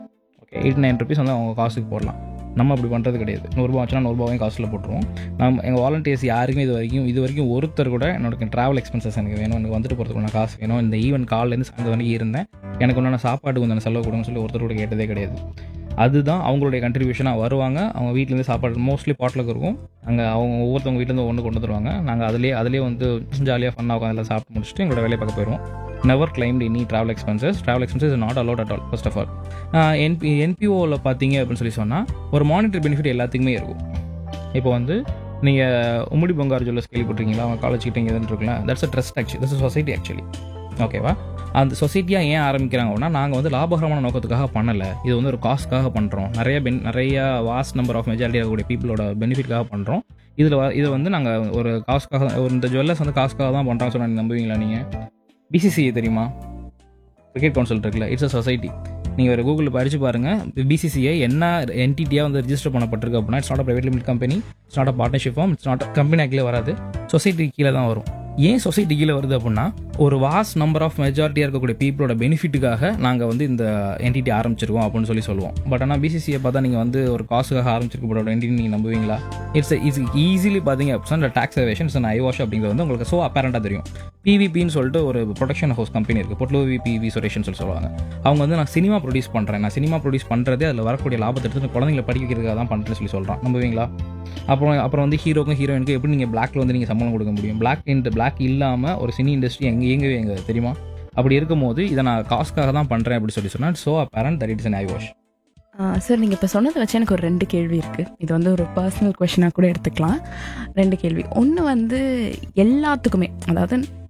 E: ஓகே எயிட் நைன் ருபீஸ் வந்து அவங்க காசுக்கு போடலாம் நம்ம அப்படி பண்ணுறது கிடையாது நூறுரூபா வச்சுன்னா நூறுரூபாவையும் காசில் போட்டுருவோம் நம்ம எங்கள் வாலண்டியர்ஸ் யாருக்குமே இது வரைக்கும் இது வரைக்கும் ஒருத்தர் கூட என்னோட ட்ராவல் எக்ஸ்பென்சஸ் எனக்கு வேணும் எனக்கு வந்துட்டு போகிறதுக்கு காசு வேணும் இந்த ஈவெண்ட் காலிலேருந்து சாயந்தரம் வரைக்கும் இருந்தேன் எனக்கு உண்டான சாப்பாடு கொஞ்சம் செலவு கொடுங்கன்னு சொல்லி ஒருத்தர் கூட கேட்டதே கிடையாது அதுதான் அவங்களுடைய கண்ட்ரிபியூஷனாக வருவாங்க அவங்க வீட்டிலேருந்து சாப்பாடு மோஸ்ட்லி பாட்டிலுக்கு இருக்கும் அங்கே அவங்க ஒவ்வொருத்தவங்க வீட்டிலேருந்து ஒன்று கொண்டு வந்துருவாங்க நாங்கள் அதிலே அதிலே வந்து ஜாலியாக ஃபன்னாக உட்காந்து எல்லாம் சாப்பிட்டு முடிச்சுட்டு எங்களோட வேலையை பார்க்க போயிடுவோம் never claimed any travel expenses travel expenses not a lot at all first of all NP என்பிஓவில் பார்த்தீங்க அப்படின்னு சொல்லி சொன்னால் ஒரு மானிட்டரி பெனிஃபிட் எல்லாத்துக்குமே இருக்கும் இப்போ வந்து நீங்கள் உம்முடி பங்கார் ஜுவல்லர்ஸ் கேள்விப்பட்டிருக்கீங்களா அவங்க காலேஜ் கிட்ட இங்கே இருக்குல்ல that's a trust actually that's society actually ஓகேவா அந்த சொசைட்டியாக ஏன் ஆரம்பிக்கிறாங்க அப்படின்னா நாங்கள் வந்து லாபகரமான நோக்கத்துக்காக பண்ணலை இது வந்து ஒரு காஸ்ட்காக பண்ணுறோம் நிறைய பென் நிறைய வாஸ்ட் நம்பர் ஆஃப் மெஜாரிட்டி இருக்கக்கூடிய பீப்புளோட பெனிஃபிட்காக பண்ணுறோம் இதில் இது வந்து நாங்கள் ஒரு காஸ்ட்காக ஒரு இந்த ஜுவல்லர்ஸ் வந்து காஸ்ட்காக தான் பண்ணுறாங்க சொன்னா நீங்க நம்புவீங்களா நீங்கள் பிசிசிஐ தெரியுமா கிரிக்கெட் கவுன்சில் இருக்குல்ல இட்ஸ் அ சொசைட்டி நீங்கள் ஒரு கூகுளில் படிச்சு பாருங்கள் பிசிசிஐ என்ன என்டிட்டியாக வந்து ரிஜிஸ்டர் பண்ணப்பட்டிருக்கு அப்படின்னா it's not a private limit company it's not a partnership firm it's not company ஆக்டிலே வராது சொசைட்டி கீழே தான் வரும் ஏன் சொசைட்டி கீழே வருது அப்படின்னா ஒரு வாஸ் நம்பர் ஆஃப் மெஜாரிட்டியாக இருக்கக்கூடிய பீப்புளோட பெனிஃபிட்டுக்காக நாங்கள் வந்து இந்த என்டிட்டி ஆரம்பிச்சிருக்கோம் அப்படின்னு சொல்லி சொல்லுவோம் பட் ஆனால் பிசிசியை பார்த்தா நீங்கள் வந்து ஒரு காசுக்காக ஆரம்பிச்சிருக்கப்பட்ட என்டிட்டி நீங்கள் நம்புவீங்களா இட்ஸ் இட்ஸ் ஈஸிலி பார்த்தீங்க அப்படின்னா இந்த டாக்ஸ் எவேஷன்ஸ் அண்ட் ஐவாஷ் அப்படிங்கிறது வந்து உங்களுக்கு ஸோ அப்பேரண்டாக தெரியும் பிவிபின்னு சொல்லிட்டு ஒரு ப்ரொடக்ஷன் ஹவுஸ் கம்பெனி இருக்குது பொட்லோவி பிவி சுரேஷன் சொல்லி சொல்லுவாங்க அவங்க வந்து நான் சினிமா ப்ரொடியூஸ் பண்ணுறேன் நான் சினிமா ப்ரொடியூஸ் பண்ணுறதே அதில் வரக்கூடிய லாபத்தை எடுத்து குழந்தைங்களை படிக்க வைக்கிறதுக்காக தான் பண்ணுறேன்னு சொல்லி சொல்கிறான் நம்புவீங்களா அப்புறம் அப்புறம் வந்து ஹீரோக்கும் ஹீரோயினுக்கும் எப்படி நீங்கள் பிளாக்ல வந்து நீங்கள் சம்பளம் கொடுக்க முடியும் பிளாக் இந்த பிளாக் இல்லாமல் ஒரு சினி இண்டஸ்ட்ரி எங்கே இயங்கவே எங்க தெரியுமா அப்படி இருக்கும்போது இதை நான் காஸ்க்காக தான் பண்ணுறேன் அப்படி சொல்லி சொன்னால் so apparent that it's an eye wash
F: sir நீங்கள் இப்போ சொன்னதை வச்சு எனக்கு ஒரு ரெண்டு கேள்வி இருக்குது இது வந்து ஒரு பர்சனல் கொஷனாக கூட எடுத்துக்கலாம் ரெண்டு கேள்வி ஒன்று வந்து எல்லாத்துக்குமே அதாவது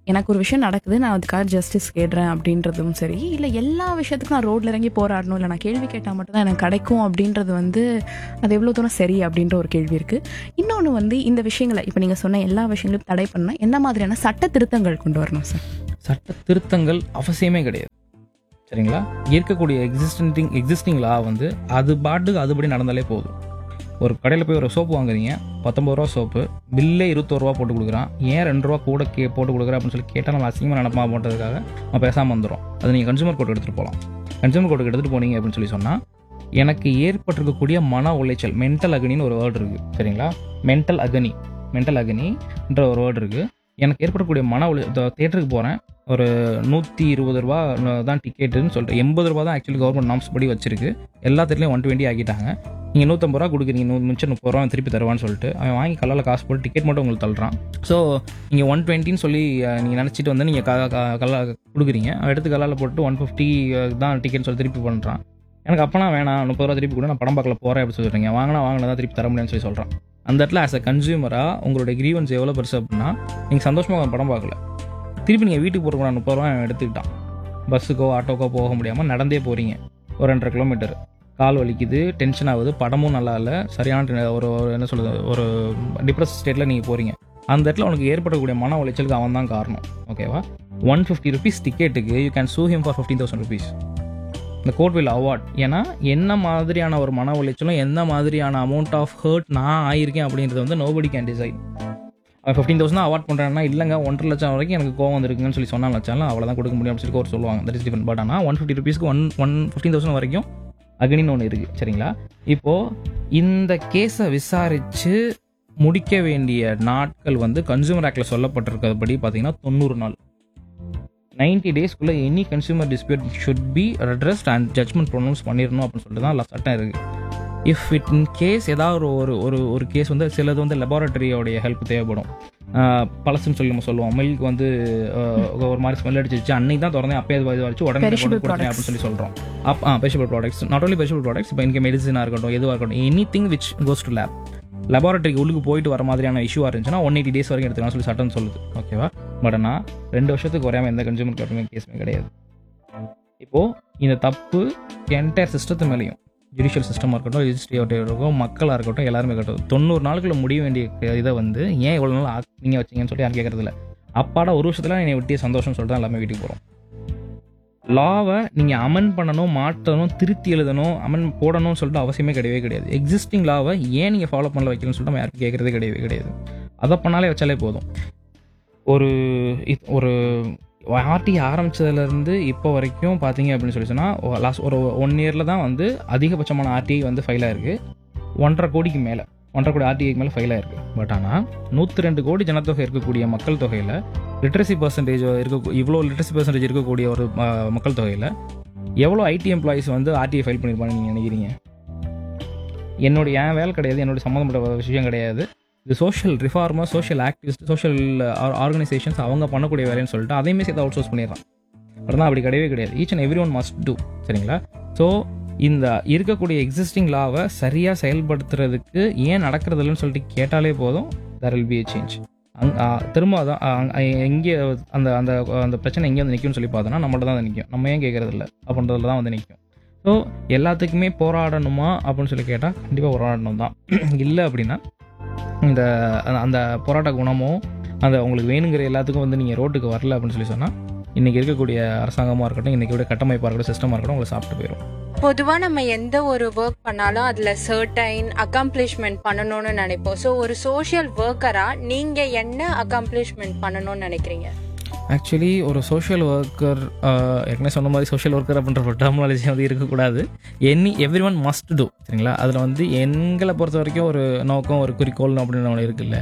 F: எனக்கு ஒரு விஷயம் நடக்குது நான் அதுக்காக ஜஸ்டிஸ் கேடுறேன் அப்படின்றதும் சரி இல்லை எல்லா விஷயத்துக்கும் நான் ரோட்ல இறங்கி போராடணும் இல்லை நான் கேள்வி கேட்டால் மட்டும்தான் எனக்கு கிடைக்கும் அப்படின்றது வந்து அது எவ்வளோ தூரம் சரி அப்படின்ற ஒரு கேள்வி இருக்கு இன்னொன்று வந்து இந்த விஷயங்களை இப்போ நீங்கள் சொன்ன எல்லா விஷயங்களையும் தடை பண்ண என்ன மாதிரியான சட்ட திருத்தங்கள் கொண்டு வரணும் சார்
E: சட்ட திருத்தங்கள் அவசியமே கிடையாது சரிங்களா இருக்கக்கூடிய எக்ஸிஸ்டிங் எக்ஸிஸ்டிங் லா வந்து அது பாட்டுக்கு அதுபடி நடந்தாலே போதும் ஒரு கடையில் போய் ஒரு சோப்பு வாங்குறீங்க பத்தொம்பது ரூபா சோப்பு பில்லே இருபத்தோரு ரூபா போட்டு கொடுக்குறான் ஏன் ரெண்டு ரூபா கூட கே போட்டு கொடுக்குறேன் அப்படின்னு சொல்லி கேட்டால் நம்ம அசிங்கமாக நடப்பா போட்டதுக்காக நம்ம பேசாமல் வந்துடும் அது நீங்கள் கன்சூமர் கோர்ட் எடுத்துகிட்டு போகலாம் கன்சூமர் கோர்ட்டுக்கு எடுத்துகிட்டு போனீங்க அப்படின்னு சொல்லி சொன்னால் எனக்கு ஏற்பட்டிருக்கக்கூடிய மன உளைச்சல் மென்டல் அகனின்னு ஒரு வேர்டு இருக்குது சரிங்களா மென்டல் அகனி மென்டல் அகனின்ற ஒரு வேர்டு இருக்குது எனக்கு ஏற்படக்கூடிய மன உளை தேட்டருக்கு போகிறேன் ஒரு நூற்றி இருபது ரூபா தான் டிக்கெட்டுன்னு சொல்லிட்டு எண்பது ரூபா தான் ஆக்சுவலி கவர்மெண்ட் நாம்ஸ் படி வச்சிருக்கு எல்லா தேட்டர்லையும் ஒன் டுவெண்ட்டி ஆக்கிட்டாங்க நீங்கள் நூற்றம்பது ரூபா கொடுக்குறீங்க நூ மிச்சம் முப்பது ரூபா திருப்பி தருவான்னு சொல்லிட்டு அவன் வாங்கி கல்லால் காசு போட்டு டிக்கெட் மட்டும் உங்களுக்கு தள்ளுறான் ஸோ நீங்கள் ஒன் டுவெண்ட்டின்னு சொல்லி நீங்கள் நினச்சிட்டு வந்து நீங்கள் கல்லா கொடுக்குறீங்க அவன் எடுத்து கல்லால் போட்டு ஒன் ஃபிஃப்டி தான் டிக்கெட் சொல்லி திருப்பி பண்ணுறான் எனக்கு அப்போனா வேணாம் முப்பது ரூபா திருப்பி கூட நான் படம் பார்க்கல போகிறேன் அப்படின்னு சொல்லிடுறீங்க வாங்கினா வாங்கினா தான் திருப்பி தர முடியும்னு சொல்லி சொல்கிறான் அந்த இடத்துல ஆஸ் அ கன்சியூமராக உங்களோட கிரீவன்ஸ் எவ்வளோ பெருசு அப்படின்னா நீங்கள் சந்தோஷமாக படம் பார்க்கல திருப்பி நீங்கள் வீட்டுக்கு போகிறக்கு முப்பது ரூபா அவன் எடுத்துக்கிட்டான் பஸ்ஸுக்கோ ஆட்டோக்கோ போக முடியாமல் நடந்தே போகிறீங்க ஒரு ரெண்டரை கிலோமீட்டர் கால் வலிக்குது டென்ஷன் ஆகுது படமும் நல்லா இல்லை சரியான ட- ஒரு ஒரு என்ன சொல்கிறது ஒரு டிப்ரெஸ் ஸ்டேட்டில் நீங்கள் போகிறீங்க அந்த இடத்துல உனக்கு ஏற்படக்கூடிய மன உளைச்சலுக்கு அவன் தான் காரணம் ஓகேவா ஒன் ஃபிஃப்டி ருபீஸ் டிக்கெட்டுக்கு you can sue him for fifteen thousand rupees இந்த கோர்ட் வில் அவார்ட் ஏன்னா என்ன மாதிரியான ஒரு மன உளைச்சலும் எந்த மாதிரியான அமௌண்ட் ஆஃப் ஹர்ட் நான் ஆயிருக்கேன் அப்படின்றது வந்து நோபடி கேன் டிசைட் அவன் ஃபிஃப்டீன் தௌசண்ட் அவார்ட் பண்ணுறான்னா இல்லைங்க ஒன்றரை லட்சம் வரைக்கும் எனக்கு கோவம் வந்துருக்குன்னு சொல்லி சொன்னா லட்சம் அவ்வளோதான் கொடுக்க முடியும் அப்படின்னு சொல்லி கோர்ட் சொல்லுவாங்க தட் இஸ் டிஃபரெண்ட் பட் ஆனால் ஒன் ஃபிஃப்டி ருபீஸ்க்கு ஒன் ஒன் ஃபிஃப்டீன் தௌசண்ட் வரைக்கும் அக்னின்னு ஒன்று இருக்குது சரிங்களா இப்போது இந்த கேஸை விசாரித்து முடிக்க வேண்டிய நாட்கள் வந்து கன்சூமர் ஆக்டில் சொல்லப்பட்டிருக்கிறபடி பார்த்தீங்கன்னா தொண்ணூறு நாள் நைன்டி டேஸ்க்குள்ளே any consumer dispute should be addressed and judgement pronounce பண்ணிடணும் அப்படின்னு சொல்லிட்டு தான் la- சட்டம் இருக்குது இஃப் இட் இன் கேஸ் ஏதாவது ஒரு ஒரு ஒரு ஒரு கேஸ் வந்து சிலது வந்து லெபார்ட்டரியோடைய ஹெல்ப் தேவைப்படும் ஆஹ் பழசுன்னு சொல்லி நம்ம சொல்லுவோம் மில்க் வந்து ஆஹ் ஒரு மாதிரி ஸ்மெல் அடிச்சிச்சு அன்னைக்கு தான் திறந்தேன் அப்பயே இது வச்சு உடனே
F: Perishable
E: கொண்டு கொடுத்தேன்
F: products.
E: அப்படின்னு சொல்லி சொல்கிறோம் up a perishable products not only perishable products இப்போ இங்கே மெடிசனாக இருக்கட்டும் எதுவாக இருக்கட்டும் anything which goes to lab லெபார்ட்டரிக்கு உள்ளுக்கு போயிட்டு வர மாதிரியான இஷ்யூவாக இருந்துச்சுன்னா ஒன் எயிட்டி டேஸ் வரைக்கும் எடுத்துக்கலாம் சொல்லி சட்டம் சொல்லுது ஓகேவா பட் ஆனால் ரெண்டு வருஷத்துக்கு குறையாம எந்த கன்சூமர் கோர்ட்டுமே கேஸுமே கிடையாது இப்போது இந்த தப்பு என்டையர் சிஸ்டத்து மேலேயும் ஜுடிஷியல் சிஸ்டமாக இருக்கட்டும் லெஜிஸ்லேட்டிவ் இருக்கட்டும் மக்களாக இருக்கட்டும் எல்லாருமே இருக்கட்டும் தொண்ணூறு நாளுக்குள்ள முடிய வேண்டிய இதை வந்து ஏன் இவ்வளோ நாள் ஆக்- நீங்க வச்சீங்கன்னு சொல்லி யாரும் கேட்கறது இல்ல அப்பாடா ஒரு வருஷத்துல என்னை விட்டிய சந்தோஷம் சொல்லிட்டு தான் எல்லாமே வீட்டுக்கு போகிறோம் லாவை நீங்கள் அமெண்ட் பண்ணணும் மாற்றணும் திருத்தி எழுதணும் அமெண்ட் போடணும்னு சொல்லிட்டு அவசியமே கிடையவே கிடையாது எக்ஸிஸ்டிங் லாவை ஏன் நீங்கள் ஃபாலோ பண்ணல வைக்கணும்னு சொல்லிட்டு நம்ம யாருக்கும் கேட்கறதே கிடையவே கிடையாது அதை பண்ணாலே வச்சாலே போதும் ஒரு இத்- ஒரு ஆர்டி ஆரம்பிச்சதுலேருந்து இப்போ வரைக்கும் பார்த்தீங்க அப்படின்னு சொல்லி சொன்னால் லாஸ்ட் ஒரு ஒன் இயரில் தான் வந்து அதிகபட்சமான ஆர்டிஐ வந்து ஃபைல் ஆயிருக்கு ஒன்றரை கோடிக்கு மேலே ஒன்றரை கோடி ஆர்டிஐக்கு மேலே ஃபைல் ஆயிருக்கு பட் ஆனால் நூற்றி ரெண்டு கோடி ஜனத்தொகை இருக்கக்கூடிய மக்கள் தொகையில் லிட்ரஸி பர்சன்டேஜ் இருக்க இவ்வளோ லிட்ரஸி பர்சன்டேஜ் இருக்கக்கூடிய ஒரு ம- மக்கள் தொகையில் எவ்வளோ ஐடி எம்ப்ளாயிஸ் வந்து ஆர்டிஐ ஃபைல் பண்ணியிருப்பாங்க நீங்கள் நினைக்கிறீங்க என்னுடைய என் வேலை கிடையாது என்னுடைய சம்மந்தப்பட்ட விஷயம் கிடையாது இது social reformer social activist social organisations அவங்க பண்ணக்கூடிய வேலைன்னு சொல்லிட்டு அதையுமே சேர்த்து அவுட் சோர்ஸ் பண்ணிடுறான் பட் அப்படி கிடையவே கிடையாது each and every one must do சரிங்களா ஸோ இந்த இருக்கக்கூடிய எக்ஸிஸ்டிங் லாவை சரியாக செயல்படுத்துறதுக்கு ஏன் நடக்கிறது இல்லைன்னு சொல்லிட்டு கேட்டாலே போதும் there will be a change uh ah, திரும்ப அதான் ஆ, அங்க- எங்கே அந்த அந்த அந்த பிரச்சனை எங்கே வந்து நிற்கும்னு சொல்லி பார்த்தோன்னா நம்மள்ட்ட தான் வந்து நிற்கும் நம்ம ஏன் கேட்கறது இல்லை அப்படின்றதுல தான் வந்து நிற்கும் ஸோ எல்லாத்துக்குமே போராடணுமா அப்படின்னு சொல்லி கேட்டால் கண்டிப்பாக போராடணும் தான் இல்லை அப்படின்னா இந்த அந்த- அந்த போராட்ட குணமோ அந்த உங்களுக்கு வேணுங்கிற எல்லாத்துக்கும் வந்து நீங்கள் ரோட்டுக்கு வரல அப்படின்னு சொல்லி சொன்னால் இன்றைக்கி இருக்கக்கூடிய அரசாங்கமாக இருக்கட்டும் இன்றைக்கி கட்டமைப்பாக இருக்கட்டும் சிஸ்டமாக இருக்கட்டும் உங்களை சாப்பிட்டு போயிடும்
D: பொதுவா நம்ம எந்த ஒரு ஒர்க் பண்ணாலும் அதுல சர்டைன் அக்காம்ப்ளிஷ்மெண்ட் பண்ணணும்னு நினைப்போம் ஸோ ஒரு சோஷியல் ஒர்க்கரா நீங்க என்ன அக்காம்ப்ளிஷ்மெண்ட் பண்ணணும்னு நினைக்கிறீங்க
E: ஆக்சுவலி ஒரு சோஷியல் ஒர்க்கர் ஏற்கனவே சொன்ன மாதிரி சோஷியல் ஒர்க்கர் அப்படின்ற ஒரு டெர்மாலஜி வந்து இருக்கக்கூடாது any every one must do சரிங்களா அதில் வந்து எங்களை பொறுத்த வரைக்கும் ஒரு நோக்கம் ஒரு குறிக்கோள் அப்படின்னு ஒன்று இருக்குல்ல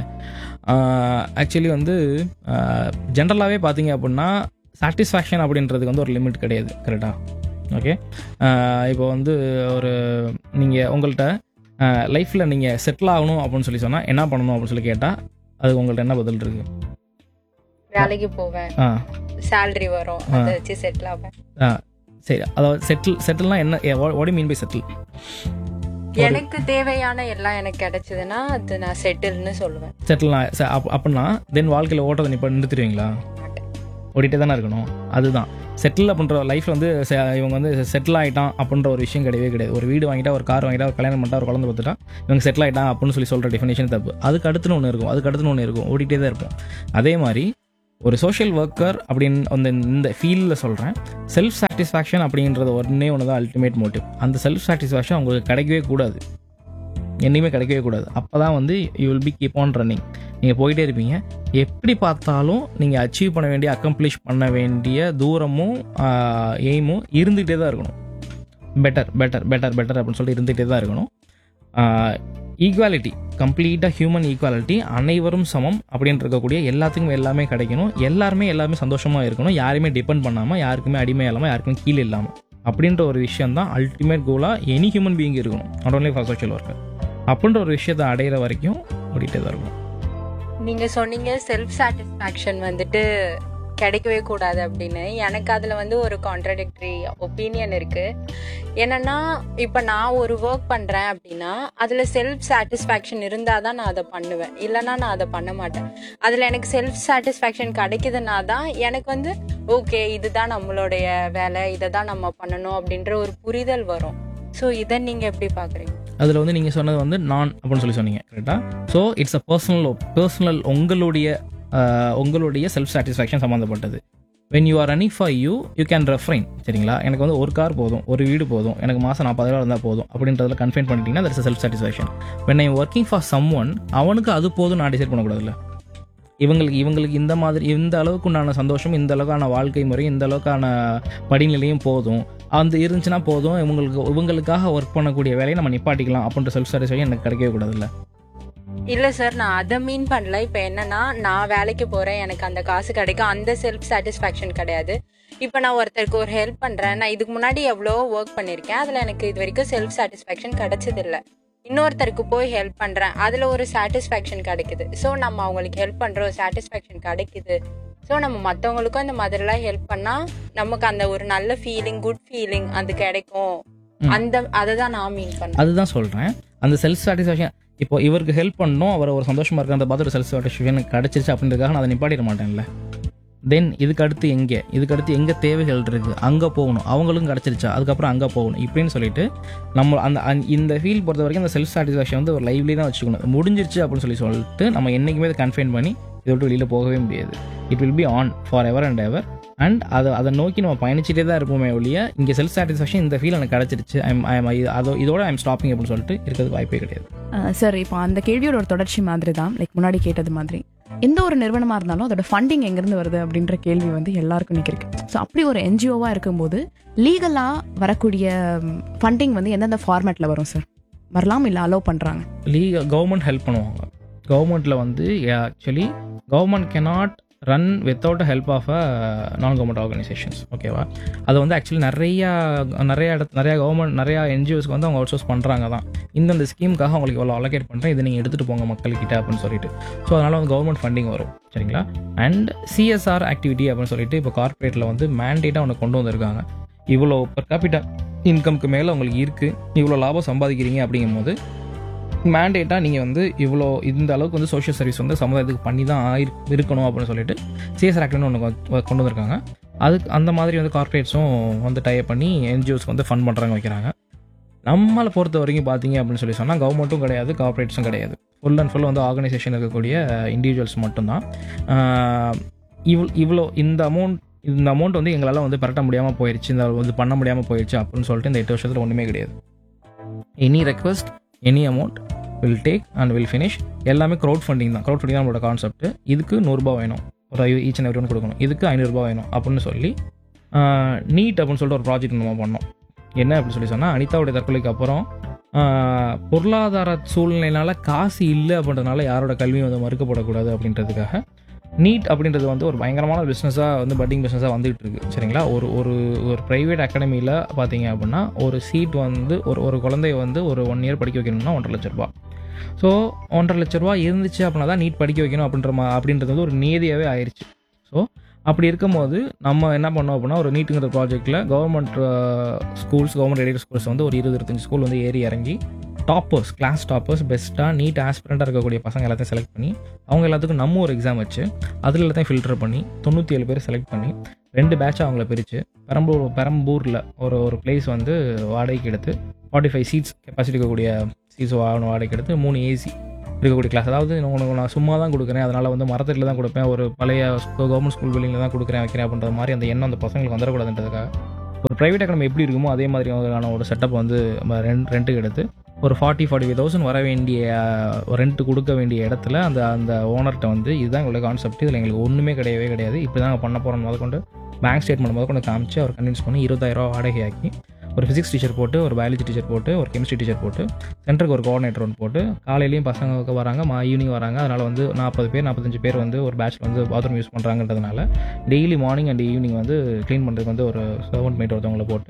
E: ஆக்சுவலி வந்து ஜென்ரலாகவே பார்த்தீங்க அப்படின்னா சாட்டிஸ்ஃபேக்ஷன் அப்படின்றதுக்கு வந்து ஒரு லிமிட் கிடையாது கரெக்டாக ஓகே இப்போ வந்து ஒரு நீங்கள் உங்கள்கிட்ட லைஃப்பில் நீங்கள் செட்டில் ஆகணும் அப்படின்னு சொல்லி சொன்னால் என்ன பண்ணணும் அப்படின்னு சொல்லி கேட்டால் அது உங்கள்கிட்ட என்ன பதில் இருக்கு
D: வேலைக்கு போவேன்
E: ஆ
D: சேலரி வரும் அதை வச்சு செட்டில் ஆவேன்
E: ஆ சரி அதாவது செட்டில் செட்டில்னா என்ன வாட் மீன் பை செட்டில்
D: எனக்கு தேவையான எல்லாம் எனக்கு கிடைச்சதுன்னா அது நான் செட்டில்னு சொல்லுவேன்
E: செட்டில்னா அப்படின்னா தென் வாழ்க்கையில் ஓட்டத்தை நிப்ப நிறுத்திடுவீங்களா
D: மாட்டேன்.
E: ஓடிட்டே தானே இருக்கணும் அதுதான் செட்டில் பண்ணுற லைஃப்பில் வந்து செ- இவங்க வந்து செட்டில் ஆகிட்டான் அப்படின்ற ஒரு விஷயம் கிடையவே கிடையாது ஒரு வீடு வாங்கிட்டா ஒரு கார் வாங்கிட்டா ஒரு கல்யாணம் பண்ணிட்டா ஒரு குழந்தை பார்த்துட்டா இவங்க செட்டில் ஆகிட்டான் அப்படின்னு சொல்லி சொல்கிற டெஃபினேஷன் தப்பு அதுக்கு அடுத்துன்னு ஒன்று இருக்கும் அதுக்கு அடுத்துன்னு ஒன்று இருக்கும் ஓடிட்டே தான் இருப்போம் அதே மாதிரி ஒரு சோஷியல் ஒர்க்கர் அப்படின்னு அந்த இந்த ஃபீல்டில் சொல்கிறேன் செல்ஃப் சாட்டிஸ்ஃபேக்ஷன் அப்படின்றது ஒன்றே ஒன்று தான் அல்டிமேட் மோட்டிவ் அந்த செல்ஃப் சாட்டிஸ்ஃபேக்ஷன் உங்களுக்கு கிடைக்கவே கூடாது என்னையுமே கிடைக்கவே கூடாது அப்போ தான் வந்து you will be keep on running நீங்கள் போயிட்டே இருப்பீங்க எப்படி பார்த்தாலும் நீங்கள் அச்சீவ் பண்ண வேண்டிய அக்கம்ப்ளிஷ் பண்ண வேண்டிய தூரமும் எய்மும் இருந்துகிட்டே தான் இருக்கணும் பெட்டர் பெட்டர் பெட்டர் பெட்டர் அப்படின்னு சொல்லிட்டு இருந்துகிட்டே தான் இருக்கணும் ஈக்குவாலிட்டி கம்ப்ளீட்டாக ஹியூமன் ஈக்குவாலிட்டி அனைவரும் சமம் அப்படின்னு இருக்கக்கூடிய எல்லாத்துக்கும் எல்லாமே கிடைக்கணும் எல்லாருமே எல்லாருமே சந்தோஷமாக இருக்கணும் யாரையுமே டிபெண்ட் பண்ணாமல் யாருக்குமே அடிமை இல்லாமல் யாருக்குமே கீழே இல்லாமல் அப்படின்ற ஒரு விஷயம் தான் அல்டிமேட் கோலாக எனி ஹியூமன் பீயிங் இருக்கணும் not only for social worker அப்படின்ற ஒரு விஷயத்தை அடையிற வரைக்கும் ஓடிட்டே தான் இருக்கணும்
D: நீங்க சொன்னீங்க செல்ஃப் சாட்டிஸ்ஃபேக்ஷன் வந்துட்டு கிடைக்கவே கூடாது அப்படின்னு எனக்கு அதுல வந்து ஒரு கான்ட்ரடிக்டரி ஒப்பீனியன் இருக்கு என்னன்னா இப்ப நான் ஒரு ஒர்க் பண்றேன் அப்படின்னா அதுல செல்ஃப் சாட்டிஸ்ஃபேக்ஷன் இருந்தாதான் நான் அதை பண்ணுவேன் இல்லைன்னா நான் அதை பண்ண மாட்டேன் அதுல எனக்கு செல்ஃப் சாட்டிஸ்ஃபேக்ஷன் கிடைக்குதுன்னா தான் எனக்கு வந்து ஓகே இதுதான் நம்மளுடைய வேலை இதை தான் நம்ம பண்ணணும் அப்படின்ற ஒரு புரிதல் வரும் ஸோ இதை நீங்க எப்படி பாக்குறீங்க
E: அதில் வந்து நீங்கள் சொன்னது வந்து நான் அப்படின்னு சொல்லி சொன்னீங்க கரெக்டாக so it's a personal personal உங்களுடைய ஆஹ், உங்களுடைய செல்ஃப் சாட்டிஸ்ஃபேக்ஷன் சம்மந்தப்பட்டது when you are running for you you can refrain சரிங்களா எனக்கு வந்து ஒரு கார் போதும் ஒரு வீடு போதும் எனக்கு மாதம் நாற்பதாயிரம் இருந்தால் போதும் அப்படின்றதுல கன்ஃபைன் பண்ணிட்டீங்கன்னா that's self satisfaction when I working for someone அவனுக்கு அது போதும் நான் டிசைட் பண்ணக்கூடாதுல்ல இவங்களுக்கு இவங்களுக்கு இந்த மாதிரி இந்த அளவுக்கு உண்டான சந்தோஷம் இந்த அளவுக்கான வாழ்க்கை முறை இந்த அளவுக்கான படிநிலையும் போதும் அந்த இருந்துச்சுன்னா போதும் இவங்களுக்கு இவங்களுக்காக ஒர்க் பண்ணக்கூடிய வேலையை நம்ம நிப்பாட்டிக்கலாம் அப்படின்ற செல்ஃப் சாட்டிஸ்ஃபேக்ஷன் எனக்கு கிடைக்கவே கூடாதுல்ல
D: இல்ல சார் நான் அதை மீன் பண்ணல இப்ப என்னன்னா நான் வேலைக்கு போறேன் எனக்கு அந்த காசு கிடைக்கும் அந்த செல்ஃப் சாட்டிஸ்ஃபேக்ஷன் கிடையாது இப்ப நான் ஒருத்தருக்கு ஒரு ஹெல்ப் பண்றேன் நான் இதுக்கு முன்னாடி எவ்வளோ ஒர்க் பண்ணிருக்கேன் அதுல எனக்கு இது வரைக்கும் செல்ஃப் சாட்டிஸ்ஃபேக்ஷன் கிடைச்சது இல்ல இன்னொருத்தருக்கு போய் ஹெல்ப் பண்றேன் அதுல ஒரு சாட்டிஸ்ஃபேக்ஷன் கிடைக்குது ஸோ நம்ம அவங்களுக்கு ஹெல்ப் பண்றோம் சாட்டிஸ்ஃபேக்ஷன் கிடைக்குது ஸோ நம்ம மற்றவங்களுக்கும் இந்த மாதிரிலாம் ஹெல்ப் பண்ணா நமக்கு அந்த ஒரு நல்ல ஃபீலிங் குட் ஃபீலிங் அது கிடைக்கும்
E: ம்.
D: அந்த அதை தான் நான் மீன் பண்ணேன்
E: அதுதான் சொல்கிறேன் அந்த செல்ஃப் சாட்டிஸ்ஃபேக்ஷன் இப்போ இவருக்கு ஹெல்ப் பண்ணணும் அவர் ஒரு சந்தோஷமாக இருக்கிற அந்த பார்த்து செல்ஃப் சாட்டிஸ்ஃபேக்ஷன் கிடைச்சிருச்சு அப்படின்றதுக்காக நான் அதை நிப்பாட்டிட மாட்டேன்ல தென் இதுக்கு அடுத்து எங்கே இதுக்கு அடுத்து எங்கே தேவைகள் இருக்குது அங்கே போகணும் அவங்களுக்கும் கிடச்சிருச்சா அதுக்கப்புறம் அங்கே போகணும் இப்படின்னு சொல்லிட்டு நம்ம அந்த அந்த- இந்த ஃபீல் பொறுத்த வரைக்கும் அந்த செல்ஃப் சாட்டிஸ்ஃபேக்ஷன் வந்து ஒரு லைவ்லி தான் வச்சுக்கணும் முடிஞ்சிருச்சு அப்படின்னு சொல்லி சொல்லிட்டு நம்ம என்றைக்குமே அதை கன்ஃபைன் பண்ணி இதை விட்டு வெளியில் போகவே முடியாது it will be on forever and ever and அதை அதை நோக்கி நம்ம பயணிச்சுட்டே தான் இருப்போமே ஒழிய இங்கே செல்ஃப் சாட்டிஸ்ஃபேக்ஷன் இந்த ஃபீல் எனக்கு கிடச்சிருச்சு ஐம் ஐம் அதோ இதோட ஐம் ஸ்டாப்பிங் அப்படின்னு சொல்லிட்டு இருக்கிறதுக்கு வாய்ப்பே கிடையாது
F: சார் இப்போ அந்த கேள்வியோட ஒரு தொடர்ச்சி மாதிரி தான் லைக் முன்னாடி கேட்டது மாதிரி எந்த ஒரு நிறுவனமாக இருந்தாலும் அதோட ஃபண்டிங் எங்கேருந்து வருது அப்படின்ற கேள்வி வந்து எல்லாருக்கும் இன்னைக்கு இருக்கு ஸோ அப்படி ஒரு என்ஜிஓவாக இருக்கும்போது லீகலாக வரக்கூடிய ஃபண்டிங் வந்து எந்தெந்த ஃபார்மேட்டில் வரும் சார் வரலாம் இல்லை அலோவ் பண்ணுறாங்க
E: லீக கவர்மெண்ட் ஹெல்ப் பண்ணுவாங்க கவர்மெண்ட்டில் வந்து actually government cannot run without help of a non government organisations ஓகேவா அது வந்து ஆக்சுவலி நிறையா நிறைய இடத்து நிறையா கவர்மெண்ட் நிறையா என்ஜிஓஸ்க்கு வந்து அவங்க அவுட் சோர்ஸ் பண்ணுறாங்க தான் இந்தந்த ஸ்கீமுக்காக அவங்களுக்கு இவ்வளோ அலோகேட் பண்ணுறேன் இதை நீங்கள் எடுத்துகிட்டு போங்க மக்கள்கிட்ட அப்படின்னு சொல்லிட்டு ஸோ அதனால் வந்து கவர்மெண்ட் ஃபண்டிங் வரும் சரிங்களா அண்ட் சிஎஸ்ஆர் ஆக்டிவிட்டி அப்படின்னு சொல்லிட்டு இப்போ கார்ப்பரேட்டில் வந்து மேண்டேட்டாக ஒன்று கொண்டு வந்திருக்காங்க இவ்வளோ பர் கேபிட்டல் இன்கம்க்கு மேலே உங்களுக்கு இருக்குது இவ்வளோ லாபம் சம்பாதிக்கிறீங்க அப்படிங்கும்போது மேண்டேட்டாக நீங்கள் வந்து இவ்வளோ இந்த அளவுக்கு வந்து சோஷியல் சர்வீஸ் வந்து சமுதாயத்துக்கு பண்ணி தான் ஆயிரு இருக்கணும் அப்படின்னு சொல்லிட்டு சிஎஸ்ஆர் ஆக்ட்னு ஒன்று கொண்டு வந்திருக்காங்க அதுக்கு அந்த மாதிரி வந்து கார்ப்பரேட்ஸும் வந்து டைப் பண்ணி என்ஜிஓஸ்க்கு வந்து ஃபண்ட் பண்ணுறாங்க வைக்கிறாங்க நம்மளை பொறுத்த வரைக்கும் பார்த்தீங்க அப்படின்னு சொல்லி சொன்னால் கவர்மெண்ட்டும் கிடையாது கார்ப்பரேட்ஸும் கிடையாது ஃபுல் அண்ட் ஃபுல் வந்து ஆர்கனைசேஷன் இருக்கக்கூடிய இண்டிவிஜுவல்ஸ் மட்டும்தான் இவ்வளோ இவ்வளோ இந்த அமௌண்ட் இந்த அமௌண்ட் வந்து எங்களால் வந்து பரட்ட முடியாமல் போயிடுச்சு இந்த வந்து பண்ண முடியாமல் போயிடுச்சு அப்படின்னு சொல்லிட்டு இந்த எட்டு வருஷத்தில் ஒன்றுமே கிடையாது any request any amount will take and will finish எல்லாமே க்ரௌட் ஃபண்டிங் தான் க்ரௌட் ஃபண்டிங் தான் நம்மளோட கான்செப்ட் இதுக்கு நூறுரூபா வேணும் ஒரு ஈச் அண்ட் எவ்ரி ஒன் கொடுக்கணும் இதுக்கு ஐநூறுரூபா வேணும் அப்படின்னு சொல்லி நீட் அப்படின்னு சொல்லிட்டு ஒரு ப்ராஜெக்ட் நம்ம பண்ணோம் என்ன அப்படின்னு சொல்லி சொன்னால் அனிதாவுடைய தற்கொலைக்கு அப்புறம் ஆஹ், பொருளாதார சூழ்நிலைனால காசு இல்லை அப்படின்றதுனால யாரோட கல்வியும் வந்து மறுக்கப்படக்கூடாது அப்படின்றதுக்காக நீட் அப்படின்றது வந்து ஒரு பயங்கரமான பிஸ்னஸாக வந்து பட்டிங் பிஸ்னஸாக வந்துகிட்டு இருக்கு சரிங்களா ஒரு ஒரு ஒரு ப்ரைவேட் அகாடமியில் பார்த்தீங்க அப்படின்னா ஒரு சீட் வந்து ஒரு ஒரு குழந்தைய வந்து ஒரு ஒன் இயர் படிக்க வைக்கணும்னா ஒன்றரை லட்ச ரூபா ஸோ ஒன்றரை லட்ச ரூபா இருந்துச்சு அப்படின்னா தான் நீட் படிக்க வைக்கணும் அப்படின்ற மா அப்படின்றது வந்து ஒரு நியதியாகவே ஆயிடுச்சு ஸோ அப்படி இருக்கும்போது நம்ம என்ன பண்ணோம் அப்படின்னா ஒரு நீட்டுங்கிற ப்ராஜெக்ட்டில் government schools government aided schools வந்து ஒரு இருபது இருபத்தஞ்சு ஸ்கூல் வந்து ஏறி இறங்கி டாப்பர்ஸ் கிளாஸ் டாப்பர்ஸ் பெஸ்ட்டாக நீட் ஆஸ்பிரண்ட்டாக இருக்கக்கூடிய பசங்க எல்லாத்தையும் செலக்ட் பண்ணி அவங்க எல்லாத்துக்கும் நம்ம ஒரு எக்ஸாம் வச்சு அதில் எல்லாத்தையும் ஃபில்டர் பண்ணி தொண்ணூற்றி ஏழு பேர் செலக்ட் பண்ணி ரெண்டு பேட்சாக அவங்கள பிரித்து பெரம்பூர் பெரம்பூரில் ஒரு ஒரு பிளேஸ் வந்து வாடகைக்கு எடுத்து ஃபார்ட்டி ஃபைவ் சீட்ஸ் கெப்பாசிட்டி இருக்கக்கூடிய சீட்ஸ் வாடகைக்கு எடுத்து மூணு ஏசி இருக்கக்கூடிய கிளாஸ் அதாவது நான் உனக்கு நான் சும்மா தான் கொடுக்குறேன் அதனால் வந்து மரத்தடியில் தான் கொடுப்பேன் ஒரு பழைய கவர்மெண்ட் ஸ்கூல் பில்டிங்கில் தான் கொடுக்குறேன் வைக்கிறேன் அப்படின்ற மாதிரி அந்த எண்ணம் அந்த பசங்களுக்கு வந்துடக்கூடாதுன்றதுக்காக ஒரு ப்ரைவேட் அகாடமி எப்படி இருக்குமோ அதே மாதிரியான ஒரு செட்டப் வந்து நம்ம ரெண்ட் ரெண்ட்டுக்கு எடுத்து ஒரு ஃபார்ட்டி ஃபார்ட்டி ஃபைவ் தௌசண்ட் வர வேண்டிய ரெண்ட் கொடுக்க வேண்டிய இடத்துல அந்த அந்த ஓனர்கிட்ட வந்து இதுதான் எங்களோட கான்செப்ட் இதில் எங்களுக்கு ஒன்றுமே கிடையவே கிடையாது இப்படி தான் பண்ண போகிறோம் முத கொண்டு பேங்க் ஸ்டேட்மெண்ட் முத கொண்டு காமிச்சு அவர் கன்வின்ஸ் பண்ணி இருபதாயிரம் வாடகையாக்கி ஒரு ஃபிசிக்ஸ் டீச்சர் போட்டு ஒரு பயாலஜி டீச்சர் போட்டு ஒரு கெமிஸ்ட்ரி டீச்சர் போட்டு சென்டருக்கு ஒரு கோஆர்டினேட்டர் ஒன்று போட்டு காலையிலையும் பசங்க வராங்க மா ஈவினிங் வராங்க அதனால் வந்து நாற்பது பேர் நாற்பத்தஞ்சு பேர் வந்து ஒரு பேட்சில் வந்து பாத்ரூம் யூஸ் பண்ணுறாங்கன்றதுனால டெய்லி மார்னிங் அண்ட் ஈவினிங் வந்து க்ளீன் பண்ணுறதுக்கு வந்து ஒரு சர்வெண்ட் மேட் ஒருத்தவங்களை போட்டு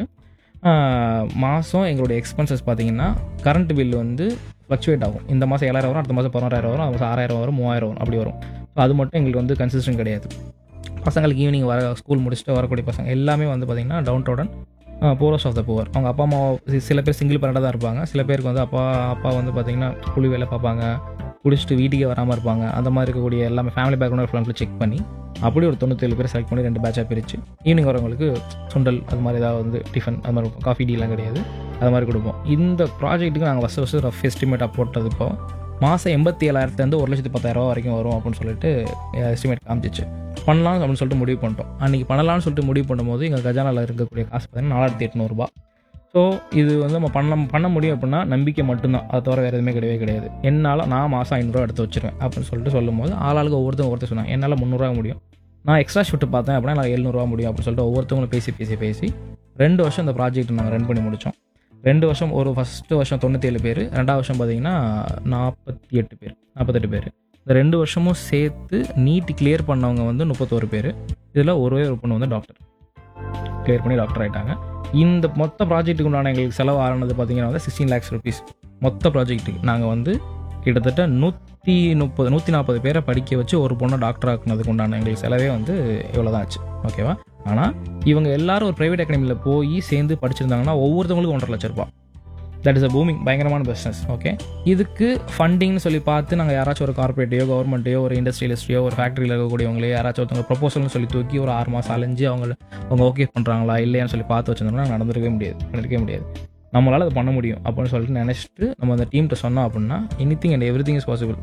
E: மாதம் எங்களுடைய எக்ஸ்பென்சஸ் பார்த்தீங்கன்னா கரண்ட் பில் வந்து ஃப்ளக்சுவேட் ஆகும் இந்த மாதம் ஏழாயிரம் வரும் அடுத்த மாதம் பதினோராயிரம் வரும் அடுத்த மாதம் ஆறாயிரம் வரும் மூவாயிரம் வரும் அப்படி வரும் ஸோ அது மட்டும் எங்களுக்கு வந்து கன்சிஸ்டன்ட் கிடையாது பசங்களுக்கு ஈவினிங் வர ஸ்கூல் முடிச்சுட்டு வரக்கூடிய பசங்க எல்லாமே வந்து பார்த்திங்கன்னா டவுன் டவுடன் போரஸ் ஆஃப் த புவர் அவங்க அப்பா அம்மா சி- சில பேர் சிங்கிள் பேரண்டாக தான் இருப்பாங்க சில பேருக்கு வந்து அப்பா அப்பா வந்து பார்த்திங்கன்னா கூலி வேலை பார்ப்பாங்க குடிச்சிட்டு வீட்டுக்கே வராமல் இருப்பாங்க அந்த மாதிரி இருக்கக்கூடிய எல்லாமே ஃபேமிலி பேக்ரவுண்ட் ஃப்ரெண்ட்ஸில் செக் பண்ணி அப்படி ஒரு தொண்ணூத்தேழு பேர் செலக்ட் பண்ணி ரெண்டு பேட்சாக பிரித்து ஈவினிங் வரவங்களுக்கு சுண்டல் அது மாதிரி ஏதாவது வந்து டிஃபன் அது மாதிரி காஃபி டீலாம் கிடையாது அது மாதிரி கொடுப்போம் இந்த ப்ராஜெக்ட்டுக்கு நாங்கள் ஃபஸ்ட்டு ஃபஸ்ட்டு ரஃப் எஸ்டிமேட்டாக போட்டது இப்போ மாதம் எண்பத்தி ஏழாயிரத்துலேருந்து ஒரு லட்சத்து பத்தாயிரரூவா வரைக்கும் வரும் அப்படின்னு சொல்லிட்டு எஸ்டிமேட் காமிச்சிச்சு பண்ணலாம் அப்படின்னு சொல்லிட்டு முடிவு பண்ணிட்டோம் அன்றைக்கி பண்ணலாம்னு சொல்லிட்டு முடிவு பண்ணும்போது எங்கள் கஜானாவில் இருக்கக்கூடிய காசு பார்த்தீங்கன்னா நாலாயிரத்தி எட்நூறுபா ஸோ இது வந்து நம்ம பண்ண பண்ண முடியும் அப்படின்னா நம்பிக்கை மட்டும்தான் அதை தவிர வேறு எதுவுமே கிடையவே கிடையாது என்னால் நான் மாதம் ஐநூறுரூவா எடுத்து வச்சிருவேன் அப்படின்னு சொல்லிட்டு சொல்லும்போது ஆளாளுக்கு ஒவ்வொருத்தவங்க ஒருத்தர் சொன்னாங்க என்னால் முந்நூறுரூவா முடியும் நான் எக்ஸ்ட்ரா ஷிஃப்ட் பார்த்தேன் அப்படின்னா நான் எழுநூறுவா முடியும் அப்படின்னு சொல்லிட்டு ஒவ்வொருத்தவங்களும் பேசி பேசி பேசி ரெண்டு வருஷம் இந்த ப்ராஜெக்ட் நாங்கள் ரன் பண்ணி முடித்தோம் ரெண்டு வருஷம் ஒரு ஃபஸ்ட்டு வருஷம் தொண்ணூற்றேழு பேர் ரெண்டாவது வருஷம் பார்த்தீங்கன்னா நாற்பத்தி எட்டு பேர் நாற்பத்தெட்டு பேர் இந்த ரெண்டு வருஷமும் சேர்த்து நீட் கிளியர் பண்ணவங்க வந்து முப்பத்தோரு பேர் இதில் ஒரே ஒரு பொண்ணு வந்து டாக்டர் கிளியர் பண்ணி டாக்டர் ஆகிட்டாங்க இந்த மொத்த ப்ராஜெக்ட்டுக்கு உண்டான எங்களுக்கு செலவு ஆனது பார்த்தீங்கன்னா வந்து சிக்ஸ்டீன் லேக்ஸ் ருபீஸ் மொத்த ப்ராஜெக்ட்டுக்கு நாங்கள் வந்து கிட்டத்தட்ட நூற்றி முப்பது நூற்றி நாற்பது பேரை படிக்க வச்சு ஒரு பொண்ணை டாக்டர் ஆக்குனதுக்கு உண்டான எங்களுக்கு செலவே வந்து இவ்வளோ தான் ஆச்சு ஓகேவா ஆனால் இவங்க எல்லாரும் ஒரு ப்ரைவேட் அகாடமியில் போய் சேர்ந்து படிச்சிருந்தாங்கன்னா ஒவ்வொருத்தவங்களுக்கும் ஒன்றரை லட்ச ரூபாய் தட் இஸ் அ பூமிங் பயங்கரமான பிஸ்னஸ் ஓகே இதுக்கு ஃபண்டிங்னு சொல்லி பார்த்து நாங்கள் யாராச்சும் ஒரு கார்பரேட்டையோ கவர்மெண்ட்டையோ ஒரு இண்டஸ்ட்ரியலிஸ்டையோ ஒரு ஃபேக்ட்ரியில் இருக்கக்கூடியவங்களே யாராச்சும் ஒருத்தவங்க ப்ரொபோசல்னு சொல்லி தூக்கி ஒரு ஆறு மாதம் அலைஞ்சு அவங்க அவங்க ஓகே பண்ணுறாங்களா இல்லையான்னு சொல்லி பார்த்து வச்சிருந்தோம்னா நடந்திருக்கவே முடியாது நடக்கவே முடியாது நம்மளால் அது பண்ண முடியும் அப்படின்னு சொல்லிட்டு நினச்சிட்டு நம்ம அந்த டீம்கிட்ட சொன்னோம் அப்படின்னா anything and every everything is possible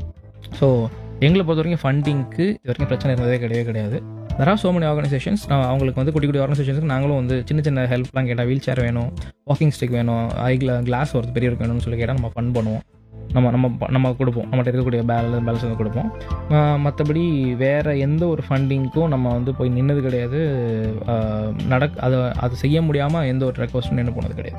E: so எங்களை பொறுத்த வரைக்கும் ஃபண்டிங்க்கு இது வரைக்கும் பிரச்சனை இருந்ததே கிடையவே கிடையாது there are so many organisations நான் அவங்களுக்கு வந்து குட்டி குட்டி ஆர்கனைசேஷன்ஸ்க்கு நாங்களும் வந்து சின்ன சின்ன ஹெல்ப்லாம் கேட்டால் வீல் சேர் வேணும் வாக்கிங் ஸ்டிக் வேணும் ஐ கிளாஸ் ஒரு பெரிய வேணும்னு சொல்லி கேட்டால் நம்ம ஃபண்ட் பண்ணுவோம் நம்ம நம்ம ப- நம்ம கொடுப்போம் நம்மகிட்ட இருக்கக்கூடிய பேலன்ஸ் பேலன்ஸ் வந்து கொடுப்போம் மற்றபடி வேறு எந்த ஒரு ஃபண்டிங்க்கும் நம்ம வந்து போய் நின்னது கிடையாது ஆஹ் நடக் அதை அது செய்ய முடியாமல் எந்த ஒரு ரெக்வஸ்ட்டும் நின்று போனது கிடையாது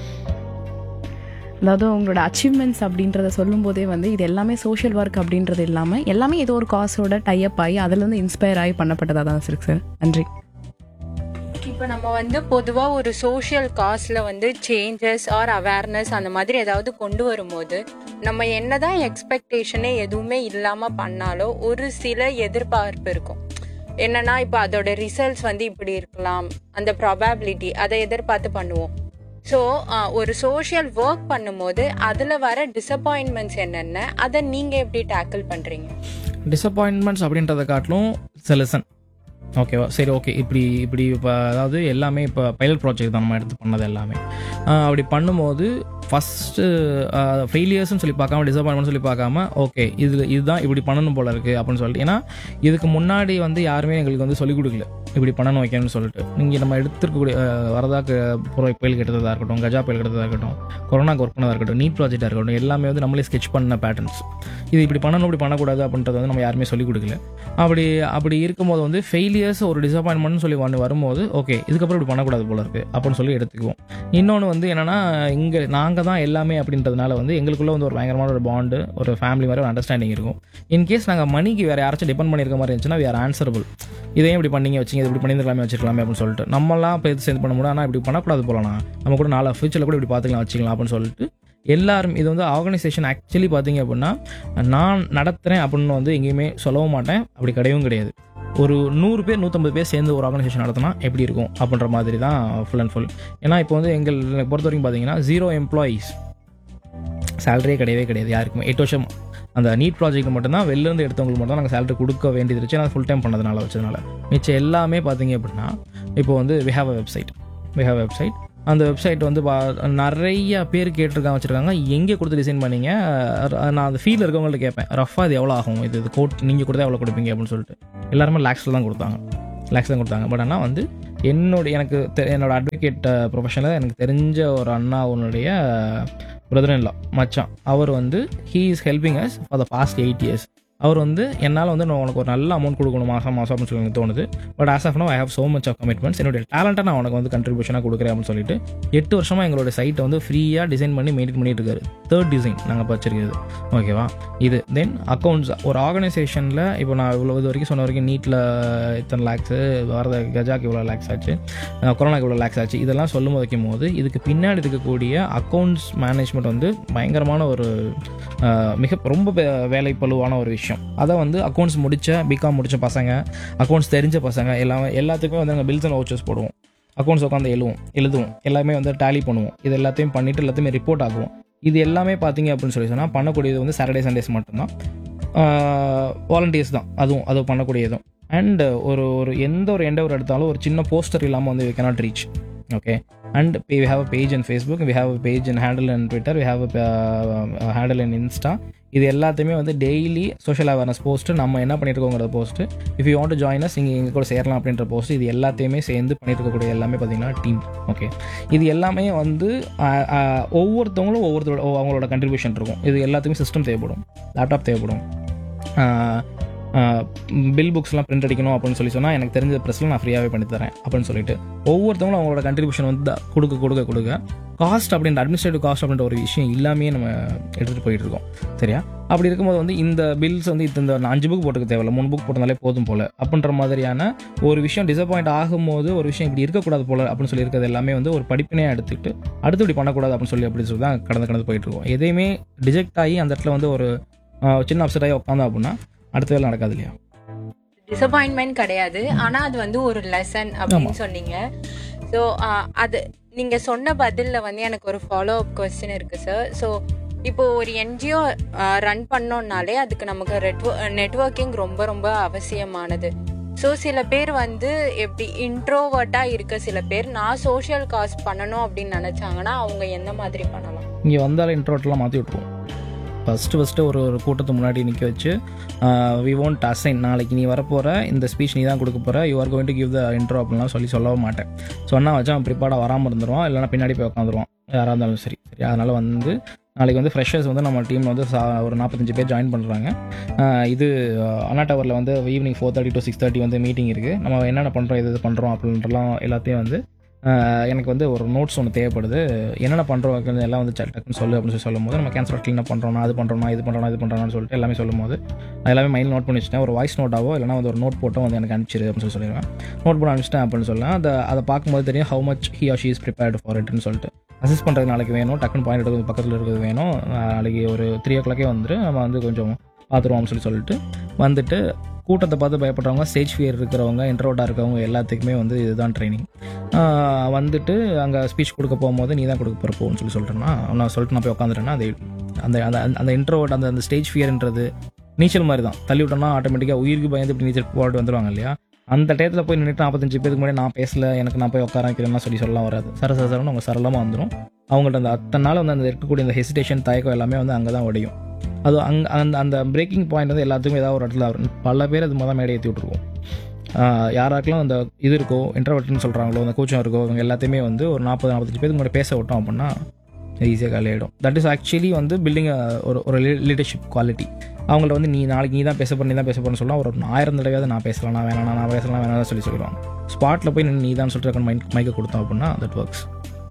F: அதாவது உங்களோட அச்சீவ்மெண்ட்ஸ் அப்படின்றத சொல்லும்போதே வந்து இது எல்லாமே சோஷியல் ஒர்க் அப்படின்றது இல்லாமல் எல்லாமே ஏதோ ஒரு காசோட டைப் ஆகி அதுலேருந்து இன்ஸ்பயர் ஆகி பண்ணப்பட்டதாக தான் இருக்கு சார் நன்றி
D: இப்போ நம்ம வந்து பொதுவா ஒரு சோஷியல் காஸ்ல வந்து சேஞ்சஸ் ஆர் அவேர்னஸ் அந்த மாதிரி ஏதாவது கொண்டு வரும்போது நம்ம என்னதான் எக்ஸ்பெக்டேஷனே எதுவுமே இல்லாம பண்ணாலும் ஒரு சில எதிர்பார்ப்பு இருக்கும் என்னன்னா இப்போ அதோட ரிசல்ட்ஸ் வந்து இப்படி இருக்கலாம் அந்த ப்ராபபிலிட்டி அதை எதிர்பார்த்து பண்ணுவோம் ஸோ ஒரு சோஷியல் ஒர்க் பண்ணும்போது அதில் வர டிசப்பாயின்மெண்ட்ஸ் என்னென்ன அதை நீங்கள் எப்படி டேக்கிள் பண்ணுறீங்க
E: டிசப்பாயின்மெண்ட்ஸ் அப்படின்றத காட்டிலும் லெசன் ஓகேவா சரி ஓகே இப்படி இப்படி இப்போ அதாவது எல்லாமே இப்போ பைலட் ப்ராஜெக்ட் தான் நம்ம எடுத்து பண்ணது எல்லாமே ஆஹ் அப்படி பண்ணும்போது ஃபஸ்ட்டு ஃபெயிலியர்ஸ்னு சொல்லி பார்க்காம டிசப்பாயின்மெண்ட் சொல்லி பார்க்காம ஓகே இது இதுதான் இப்படி பண்ணணும் போல இருக்குது அப்படின்னு சொல்லிட்டு ஏன்னா இதுக்கு முன்னாடி வந்து யாருமே எங்களுக்கு வந்து சொல்லிக் கொடுக்கல இப்படி பண்ணணும் வைக்கணும்னு சொல்லிட்டு நீங்கள் நம்ம எடுத்துருக்கக்கூடிய ஆஹ் வரதாக்கு புற புயல் கெட்டதாக இருக்கட்டும் கஜா புயல் கெட்டதாக இருக்கட்டும் கொரோனாக்கு ஒர்க் பண்ணதாக இருக்கட்டும் நீட் ப்ராஜெக்டாக இருக்கட்டும் எல்லாமே வந்து நம்மளே ஸ்கெச் பண்ண பேட்டர்ன்ஸ் இது இப்படி பண்ணணும் இப்படி பண்ணக்கூடாது அப்படின்றது வந்து நம்ம யாருமே சொல்லிக் கொடுக்கல அப்படி அப்படி இருக்கும்போது வந்து ஃபெயிலியர்ஸ் ஒரு டிசப்பாயின்மெண்ட்னு சொல்லி ஒன்று வரும்போது ஓகே இதுக்கப்புறம் இப்படி பண்ணக்கூடாது போல இருக்கு அப்படின்னு சொல்லி எடுத்துக்குவோம் இன்னொன்று வந்து என்னன்னா இங்கே நாங்கள் தான் எல்லாமே அப்படின்றதுனால வந்து எங்களுக்குள்ள வந்து ஒரு பயங்கரமான ஒரு பாண்டு ஒரு ஃபேமிலி மாதிரி ஒரு அண்டர்ஸ்டாண்டிங் இருக்கும் இன்கேஸ் நாங்கள் மணிக்கு வேறு யாராச்சும் டிபெண்ட் பண்ணியிருக்க மாதிரி இருந்துச்சுன்னா வேறு ஆன்சரபிள் இதையும் இப்படி பண்ணீங்க வச்சிங்க இது இப்படி பண்ணியிருக்கலாமே வச்சிருக்கலாமே அப்படின்னு சொல்லிட்டு நம்மலாம் இப்போ இது சேர்ந்து பண்ண முடியும் ஆனால் இப்படி பண்ணக்கூடாது போலலாம் நம்ம கூட நாளை ஃபியூச்சரில் கூட இப்படி பார்த்துக்கலாம் வச்சுக்கலாம் அப்படின்னு சொல்லிட்டு எல்லாரும் இது வந்து ஆர்கனைசேஷன் ஆக்சுவலி பார்த்தீங்க அப்படின்னா நான் நடத்துகிறேன் அப்படின்னு வந்து எங்கேயுமே சொல்லவும் மாட்டேன் அப்படி கிடையவும் கிடையாது ஒரு நூறு பேர் நூற்றம்பது பேர் சேர்ந்து ஒரு ஆர்கனைசேஷன் நடத்தினா எப்படி இருக்கும் அப்படின்ற மாதிரி தான் ஃபுல் அண்ட் ஃபுல் ஏன்னா இப்போ வந்து எங்கள் எனக்கு பொறுத்த வரைக்கும் பார்த்தீங்கன்னா ஜீரோ எம்ப்ளாயீஸ் சேலரியே கிடையவே கிடையாது யாருக்குமே எட்டு வருஷம் அந்த நீட் ப்ராஜெக்ட் மட்டும்தான் வெளிலேருந்து எடுத்தவங்களுக்கு மட்டும் தான் நாங்கள் சேலரி கொடுக்க வேண்டியது இருந்துச்சு நான் ஃபுல் டைம் பண்ணதுனால வச்சதுனால மிச்சம் எல்லாமே பார்த்தீங்க அப்படின்னா இப்போ வந்து we have a website we have website அந்த வெப்சைட் வந்து பா- நிறைய பேர் கேட்டிருக்காங்க வச்சுருக்காங்க எங்கே கொடுத்து டிசைன் பண்ணீங்க அஹ் நான் அந்த ஃபீல்டில் இருக்கவங்கள்ட்ட கேட்பேன் ரஃபாக இது எவ்வளோ ஆகும் இது இது கோட் நீங்கள் கொடுத்தா எவ்வளோ கொடுப்பீங்க அப்படின்னு சொல்லிட்டு எல்லாருமே லேக்ஸில் தான் கொடுத்தாங்க லேக்ஸ் தான் கொடுத்தாங்க பட் ஆனால் வந்து என்னோட எனக்கு தெ- என்னோட அட்வொகேட் ப்ரொஃபஷனில் எனக்கு தெரிஞ்ச ஒரு அண்ணா உன்னுடைய பிரதர் இல்லா மச்சான் அவர் வந்து he is helping us for the past eight years அவர் வந்து என்னால் வந்து நான் உனக்கு ஒரு நல்ல அமௌண்ட் கொடுக்கணும் மாதம் மாதம் அப்படின்னு சொல்லி எனக்கு தோணுது but as of now I have so much of commitments என்னுடைய டேலண்ட்டை நான் உனக்கு வந்து கண்ட்ரிபியூஷனாக கொடுக்குறேன் அப்படின்னு சொல்லிட்டு எட்டு வருஷமாக எங்களோட சைட்டை வந்து ஃப்ரீயாக டிசைன் பண்ணி மெயின்டைன் பண்ணிட்டு இருக்காரு தேர்ட் டிசைன் நாங்கள் வச்சிருக்கிறது ஓகேவா இது தென் அக்கௌண்ட்ஸ் ஒரு ஆர்கனைசேஷனில் இப்போ நான் இவ்வளோ இது வரைக்கும் சொன்ன வரைக்கும் நீட்டில் இத்தனை லேக்ஸு வரத கஜாக்கு இவ்வளோ லேக்ஸ் ஆச்சு அஹ் கொரோனாக்கு இவ்வளோ லேக்ஸ் ஆச்சு இதெல்லாம் சொல்லும் வைக்கும் போது இதுக்கு பின்னாடி இருக்கக்கூடிய அக்கௌண்ட்ஸ் மேனேஜ்மெண்ட் வந்து பயங்கரமான ஒரு அஹ், மிக ரொம்ப வே- வேலைப்பளுவான ஒரு விஷயம் அதை வந்து அக்கௌண்ட்ஸ் முடித்த பிகாம் முடித்த பசங்க அக்கௌண்ட்ஸ் தெரிஞ்ச பசங்க எல்லாமே எல்லாத்துக்குமே வந்து நாங்கள் பில்ஸ் அண்ட் வவுச்சர்ஸ் போடுவோம் அக்கௌண்ட்ஸ் உட்காந்து எழுதுவோம் எழுதுவோம் எல்லாமே வந்து டேலி பண்ணுவோம் இது எல்லாத்தையும் பண்ணிட்டு எல்லாத்தையுமே ரிப்போர்ட் ஆகுவோம் இது எல்லாமே பார்த்தீங்க அப்படின்னு சொல்லி சொன்னால் பண்ணக்கூடியது வந்து சாட்டர்டே சண்டேஸ் மட்டும்தான் வாலண்டியர்ஸ் தான் அதுவும் அது பண்ணக்கூடியதும் அண்ட் ஒரு ஒரு எந்த ஒரு எண்டவர் எடுத்தாலும் ஒரு சின்ன போஸ்டர் இல்லாமல் வந்து we cannot reach okay and we have a page in Facebook we have a page in handle in Twitter we have a handle in Insta இது எல்லாத்தையுமே வந்து டெய்லி சோஷியல் அவேர்னஸ் போஸ்ட்டு நம்ம என்ன பண்ணிட்டு இருக்கோங்கிற post if you want to join us இங்கே எங்கள் கூட சேரலாம் அப்படின்ற போஸ்ட் இது எல்லாத்தையுமே சேர்ந்து பண்ணிட்டு இருக்கக்கூடிய எல்லாமே பார்த்தீங்கன்னா டீம் ஓகே இது எல்லாமே வந்து ஆஹ், ஆஹ், ஒவ்வொருத்தவங்களும் ஒவ்வொருத்தரோட அவங்களோட கண்ட்ரிபியூஷன் இருக்கும் இது எல்லாத்துக்குமே சிஸ்டம் தேவைப்படும் லேப்டாப் தேவைப்படும் பில் புக்ஸ்லாம் பிரிண்ட் அடிக்கணும் அப்படின்னு சொல்லி சொன்னால் எனக்கு தெரிஞ்ச ப்ரெஸ்ஸில் நான் ஃப்ரீயாகவே பண்ணி தரேன் அப்படின்னு சொல்லிட்டு ஒவ்வொருத்தவங்களும் அவங்களோட கண்ட்ரிபியூஷன் வந்து த- கொடுக்க கொடுக்க கொடுக்க காஸ்ட் அப்படின்ற அட்மினிஸ்ட்ரேட்டிவ் காஸ்ட் அப்படின்ற ஒரு விஷயம் இல்லாமே நம்ம எடுத்துகிட்டு போயிட்டு இருக்கோம் சரியா அப்படி இருக்கும்போது வந்து இந்த பில்ஸ் வந்து இந்த நான் அஞ்சு புக் போட்டுக்க தேவையில்ல மூணு புக் போட்டதாலே போதும் போல அப்படின்ற மாதிரியான ஒரு விஷயம் டிசப்பாயிண்ட் ஆகும்போது ஒரு விஷயம் இப்படி இருக்கக்கூடாது போல அப்படின்னு சொல்லி இருக்கிறது எல்லாமே வந்து ஒரு படிப்பினையாக எடுத்துக்கிட்டு அடுத்து இப்படி பண்ணக்கூடாது அப்படின்னு சொல்லி அப்படி சொல்லி தான் கடந்து கடந்து போயிட்டு இருக்கோம் எதையுமே டிஜெக்ட் ஆகி அந்த இடத்துல வந்து ஒரு ஆஹ், சின்ன அப்செட் ஆகி உட்காந்தோம் அப்படின்னா அடுத்த வேலை நடக்காது இல்லையா
D: டிசப்பாயின்மெண்ட் கிடையாது ஆனா அது வந்து ஒரு லெசன் அப்படின்னு சொன்னீங்க ஸோ அது நீங்க சொன்ன பதில்ல வந்து எனக்கு ஒரு ஃபாலோ அப் கொஸ்டின் இருக்கு சார் ஸோ இப்போ ஒரு என்ஜிஓ ரன் பண்ணோம்னாலே அதுக்கு நமக்கு நெட்வொர்க்கிங் ரொம்ப ரொம்ப அவசியமானது ஸோ சில பேர் வந்து எப்படி இன்ட்ரோவர்ட்டா இருக்க சில பேர் நான் சோஷியல் காஸ் பண்ணணும் அப்படின்னு நினைச்சாங்கன்னா அவங்க எந்த மாதிரி பண்ணலாம்
E: இங்கே வந்தாலும் இன்ட்ரோட்டெலாம் மாற்றி விட்ருவோம் ஃபஸ்ட்டு ஃபஸ்ட்டு ஒரு ஒரு கூட்டத்து முன்னாடி நிற்க வச்சு வி won't அசைன் நாளைக்கு நீ வரப்போகிற இந்த ஸ்பீச் நீ தான் கொடுக்க போகிற you are going to give the intro அப்படின்லாம் சொல்லி சொல்லவும் மாட்டேன் சொன்னால் வச்சு அவன் ப்ரிப்பேர்டாக வராமல் இருந்துருவான் இல்லைனா பின்னாடி போய் உட்காந்துருவான் யாராக இருந்தாலும் சரி சரி அதனால் வந்து நாளைக்கு வந்து ஃப்ரெஷர்ஸ் வந்து நம்ம டீமில் வந்து சா- ஒரு நாற்பத்தஞ்சு பேர் ஜாயின் பண்ணுறாங்க இது அஹ், அண்ணா டவரில் வந்து evening four thirty to six thirty வந்து மீட்டிங் இருக்குது நம்ம என்னென்ன பண்ணுறோம் எது எது பண்ணுறோம் அப்படின்றலாம் எல்லாத்தையும் வந்து அஹ், எனக்கு வந்து ஒரு நோட்ஸ் ஒன்று தேவைப்படுது என்னென்ன பண்ணுறோம் எல்லாம் வந்து சட் டக்குன்னு சொல்லு அப்படின்னு சொல்லி சொல்லும் போது நம்ம கேன்சர் க்ளீனாக பண்ணுறோம்னா அது பண்ணுறோம்னா இது பண்ணுறோம்னா இது பண்ணுறோம்னு சொல்லிட்டு எல்லாமே சொல்லும் போது நான் எல்லாமே மைண்ட் நோட் பண்ணி வச்சுட்டேன் ஒரு வாய்ஸ் நோட்டாவோ இல்லைனா வந்து ஒரு நோட் போட்டோ வந்து எனக்கு அனுப்பிச்சிரு அப்படின்னு சொல்லி சொல்லிடுவேன் நோட் பண்ண அனுப்பிச்சிட்டேன் அப்படின்னு சொல்லலாம் அதை அதை பார்க்கும்போது தெரியும் how much he or she is prepared for இட்னு சொல்லிட்டு அசிஸ்ட் பண்ணுறது நாளைக்கு வேணும் டக்குன்னு பாயிண்ட் எடுக்கிறது பக்கத்தில் இருக்கிறது வேணும் நாளைக்கு ஒரு த்ரீ ஓ கிளாக்கே வந்துட்டு நம்ம வந்து கொஞ்சம் பார்த்துருவோம்னு சொல்லி சொல்லிட்டு வந்துட்டு கூட்டத்தை பார்த்து பயப்படுறவங்க ஸ்டேஜ் ஃபியர் இருக்கிறவங்க இன்ட்ரோட்டாக இருக்கவங்க எல்லாத்துக்குமே வந்து இதுதான் ட்ரைனிங் வந்துட்டு அங்கே ஸ்பீச் கொடுக்க போகும்போது நீ தான் கொடுக்க போகிற போன்னு சொல்லி சொல்லிட்டேன்னா நான் சொல்லிட்டு நான் போய் உட்காந்துட்டேன்னா அது அந்த அந்த அந்த இன்ட்ரோவர்ட் அந்த அந்த ஸ்டேஜ் ஃபியர்ன்றது நீச்சல் மாதிரி தான் தள்ளி விட்டோம்னா ஆட்டோமேட்டிக்காக உயிருக்கு பயந்து இப்படி நீச்சல் போட்டு வந்துருவாங்க இல்லையா அந்த டயத்தில் போய் நின்றுட்டு நாற்பத்தஞ்சு பேருக்கு முன்னாடி நான் பேசல எனக்கு நான் போய் உட்கார வைக்கிறேன்னா சொல்லி சொல்லலாம் வராது சர சர சரன்னு அவங்க சரளமாக வந்துடும் அவங்கள்ட்ட அந்த அத்தனை நாள் வந்து அந்த இருக்கக்கூடிய அந்த ஹெசிடேஷன் தயக்கம் எல்லாமே வந்து அங்கே தான் உடையும் அது அங்கே அந்த அந்த பிரேக்கிங் பாயிண்ட் வந்து எல்லாத்துக்கும் ஏதாவது ஒரு இடத்துல வரும் பல பேர் அது மொதல் மேடை ஏற்றி விட்ருவோம் யாராக்கெல்லாம் அந்த இது இருக்கோ இன்டர்வெட்னு சொல்கிறாங்களோ அந்த கோச்சம் இருக்கோ இவங்க எல்லாத்தையுமே வந்து ஒரு நாற்பது நாற்பத்தஞ்சு பேருக்கு முன்னாடி பேச விட்டோம் அப்படின்னா ஈஸியாக காலியாகிடும் தட் இஸ் ஆக்சுவலி வந்து பில்டிங் ஒரு ஒரு லீடர்ஷிப் குவாலிட்டி அவங்கள்ட்ட வந்து நீ நாளைக்கு நீ தான் பேச போற நீ தான் பேச போறேன்னு சொல்லலாம் ஒரு ஆயிரம் தடவையாவது நான் பேசலாம் நான் வேணாம் நான் பேசலாம் வேணாம் சொல்லி சொல்லிடுவாங்க ஸ்பாட்டில் போய் நீ தான் சொல்லிட்டு மைக் மைக்கை கொடுத்தோம் அப்படின்னா தட் ஒர்க்ஸ்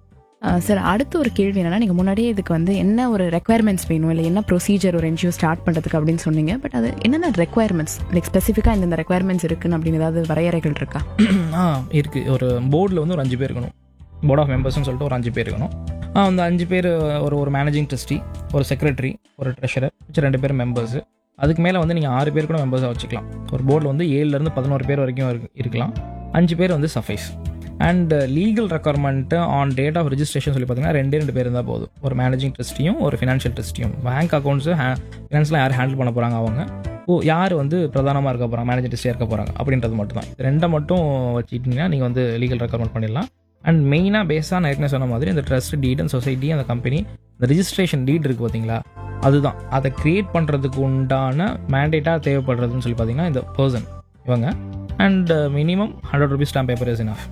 F: சார் அடுத்த ஒரு கேள்வி என்னன்னா நீங்கள் முன்னாடியே இதுக்கு வந்து என்ன ஒரு ரெக்குயர்மெண்ட்ஸ் வேணும் இல்லை என்ன ப்ரொசீஜர் ஒரு என்ஜிஓ ஸ்டார்ட் பண்ணுறதுக்கு அப்படின்னு சொன்னீங்க பட் அது என்னென்ன ரெக்குயர்மெண்ட்ஸ் லைக் ஸ்பெசிஃபிக்காக இந்த ரெக்குயர்மெண்ட்ஸ் இருக்குன்னு அப்படின்னு ஏதாவது வரையறைகள் இருக்கா
E: ஆ இருக்குது ஒரு போர்டில் வந்து ஒரு அஞ்சு பேர் இருக்கணும் போர்ட் ஆஃப் மெம்பர்ஸ்னு சொல்லிட்டு ஒரு அஞ்சு பேர் இருக்கணும் ஆ, அந்த அஞ்சு பேர் ஒரு ஒரு மேனேஜிங் ட்ரஸ்டி ஒரு செக்ரட்டரி ஒரு ட்ரெஷரர் வச்சு ரெண்டு பேர் மெம்பர்ஸ் அதுக்கு மேலே வந்து நீங்கள் ஆறு பேர் கூட மெம்பர்ஸாக வச்சுக்கலாம் ஒரு போர்டில் வந்து ஏழுலேருந்து பதினோரு பேர் வரைக்கும் இருக்கு- இருக்கலாம் அஞ்சு பேர் வந்து suffice and legal requirement on date of registration சொல்லி பார்த்தீங்கன்னா ரெண்டே ரெண்டு பேர் இருந்தால் போதும் ஒரு மேனேஜிங் ட்ரஸ்டியும் ஒரு ஃபினான்ஷியல் ட்ரஸ்டியும் பேங்க் அக்கௌண்ட்ஸு ஃபினான்ஸ்லாம் யார் ஹேண்டில் பண்ண போகிறாங்க அவங்க ஓ யார் வந்து பிரதானமாக இருக்க போகிறாங்க மேனேஜர் ட்ரஸ்டியாக இருக்க போகிறாங்க அப்படின்றது மட்டும் தான் ரெண்டை மட்டும் வச்சுக்கிட்டிங்கன்னா நீங்கள் வந்து லீகல் ரெக்குவயர்மெண்ட் பண்ணிடலாம் அண்ட் மெயினாக பேஸாக நான் ஏற்கனவே சொன்ன மாதிரி இந்த ட்ரஸ்ட் டீட் அண்ட் சொசைட்டி அந்த கம்பெனி இந்த ரிஜிஸ்ட்ரேஷன் டீட் இருக்குது பார்த்தீங்களா அதுதான் அதை கிரியேட் பண்ணுறதுக்கு உண்டான மேண்டேட்டாக தேவைப்படுறதுன்னு சொல்லி பார்த்தீங்கன்னா இந்த பர்சன் இவங்க and minimum hundred rupees stamp paper is enough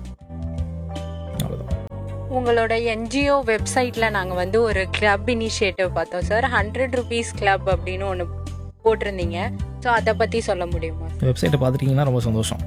E: அவ்வளோதான்
D: உங்களோட என்ஜிஓ வெப்சைட்ல நாங்க வந்து ஒரு கிளப் இனிஷியேட்டிவ் பார்த்தோம் சார் ஹண்ட்ரட் ருபீஸ் கிளப் அப்படின்னு ஒன்று போட்டிருந்தீங்க ஸோ அதை பத்தி சொல்ல முடியுமா
E: வெப்சைட்டை பார்த்துட்டிங்கன்னா ரொம்ப சந்தோஷம்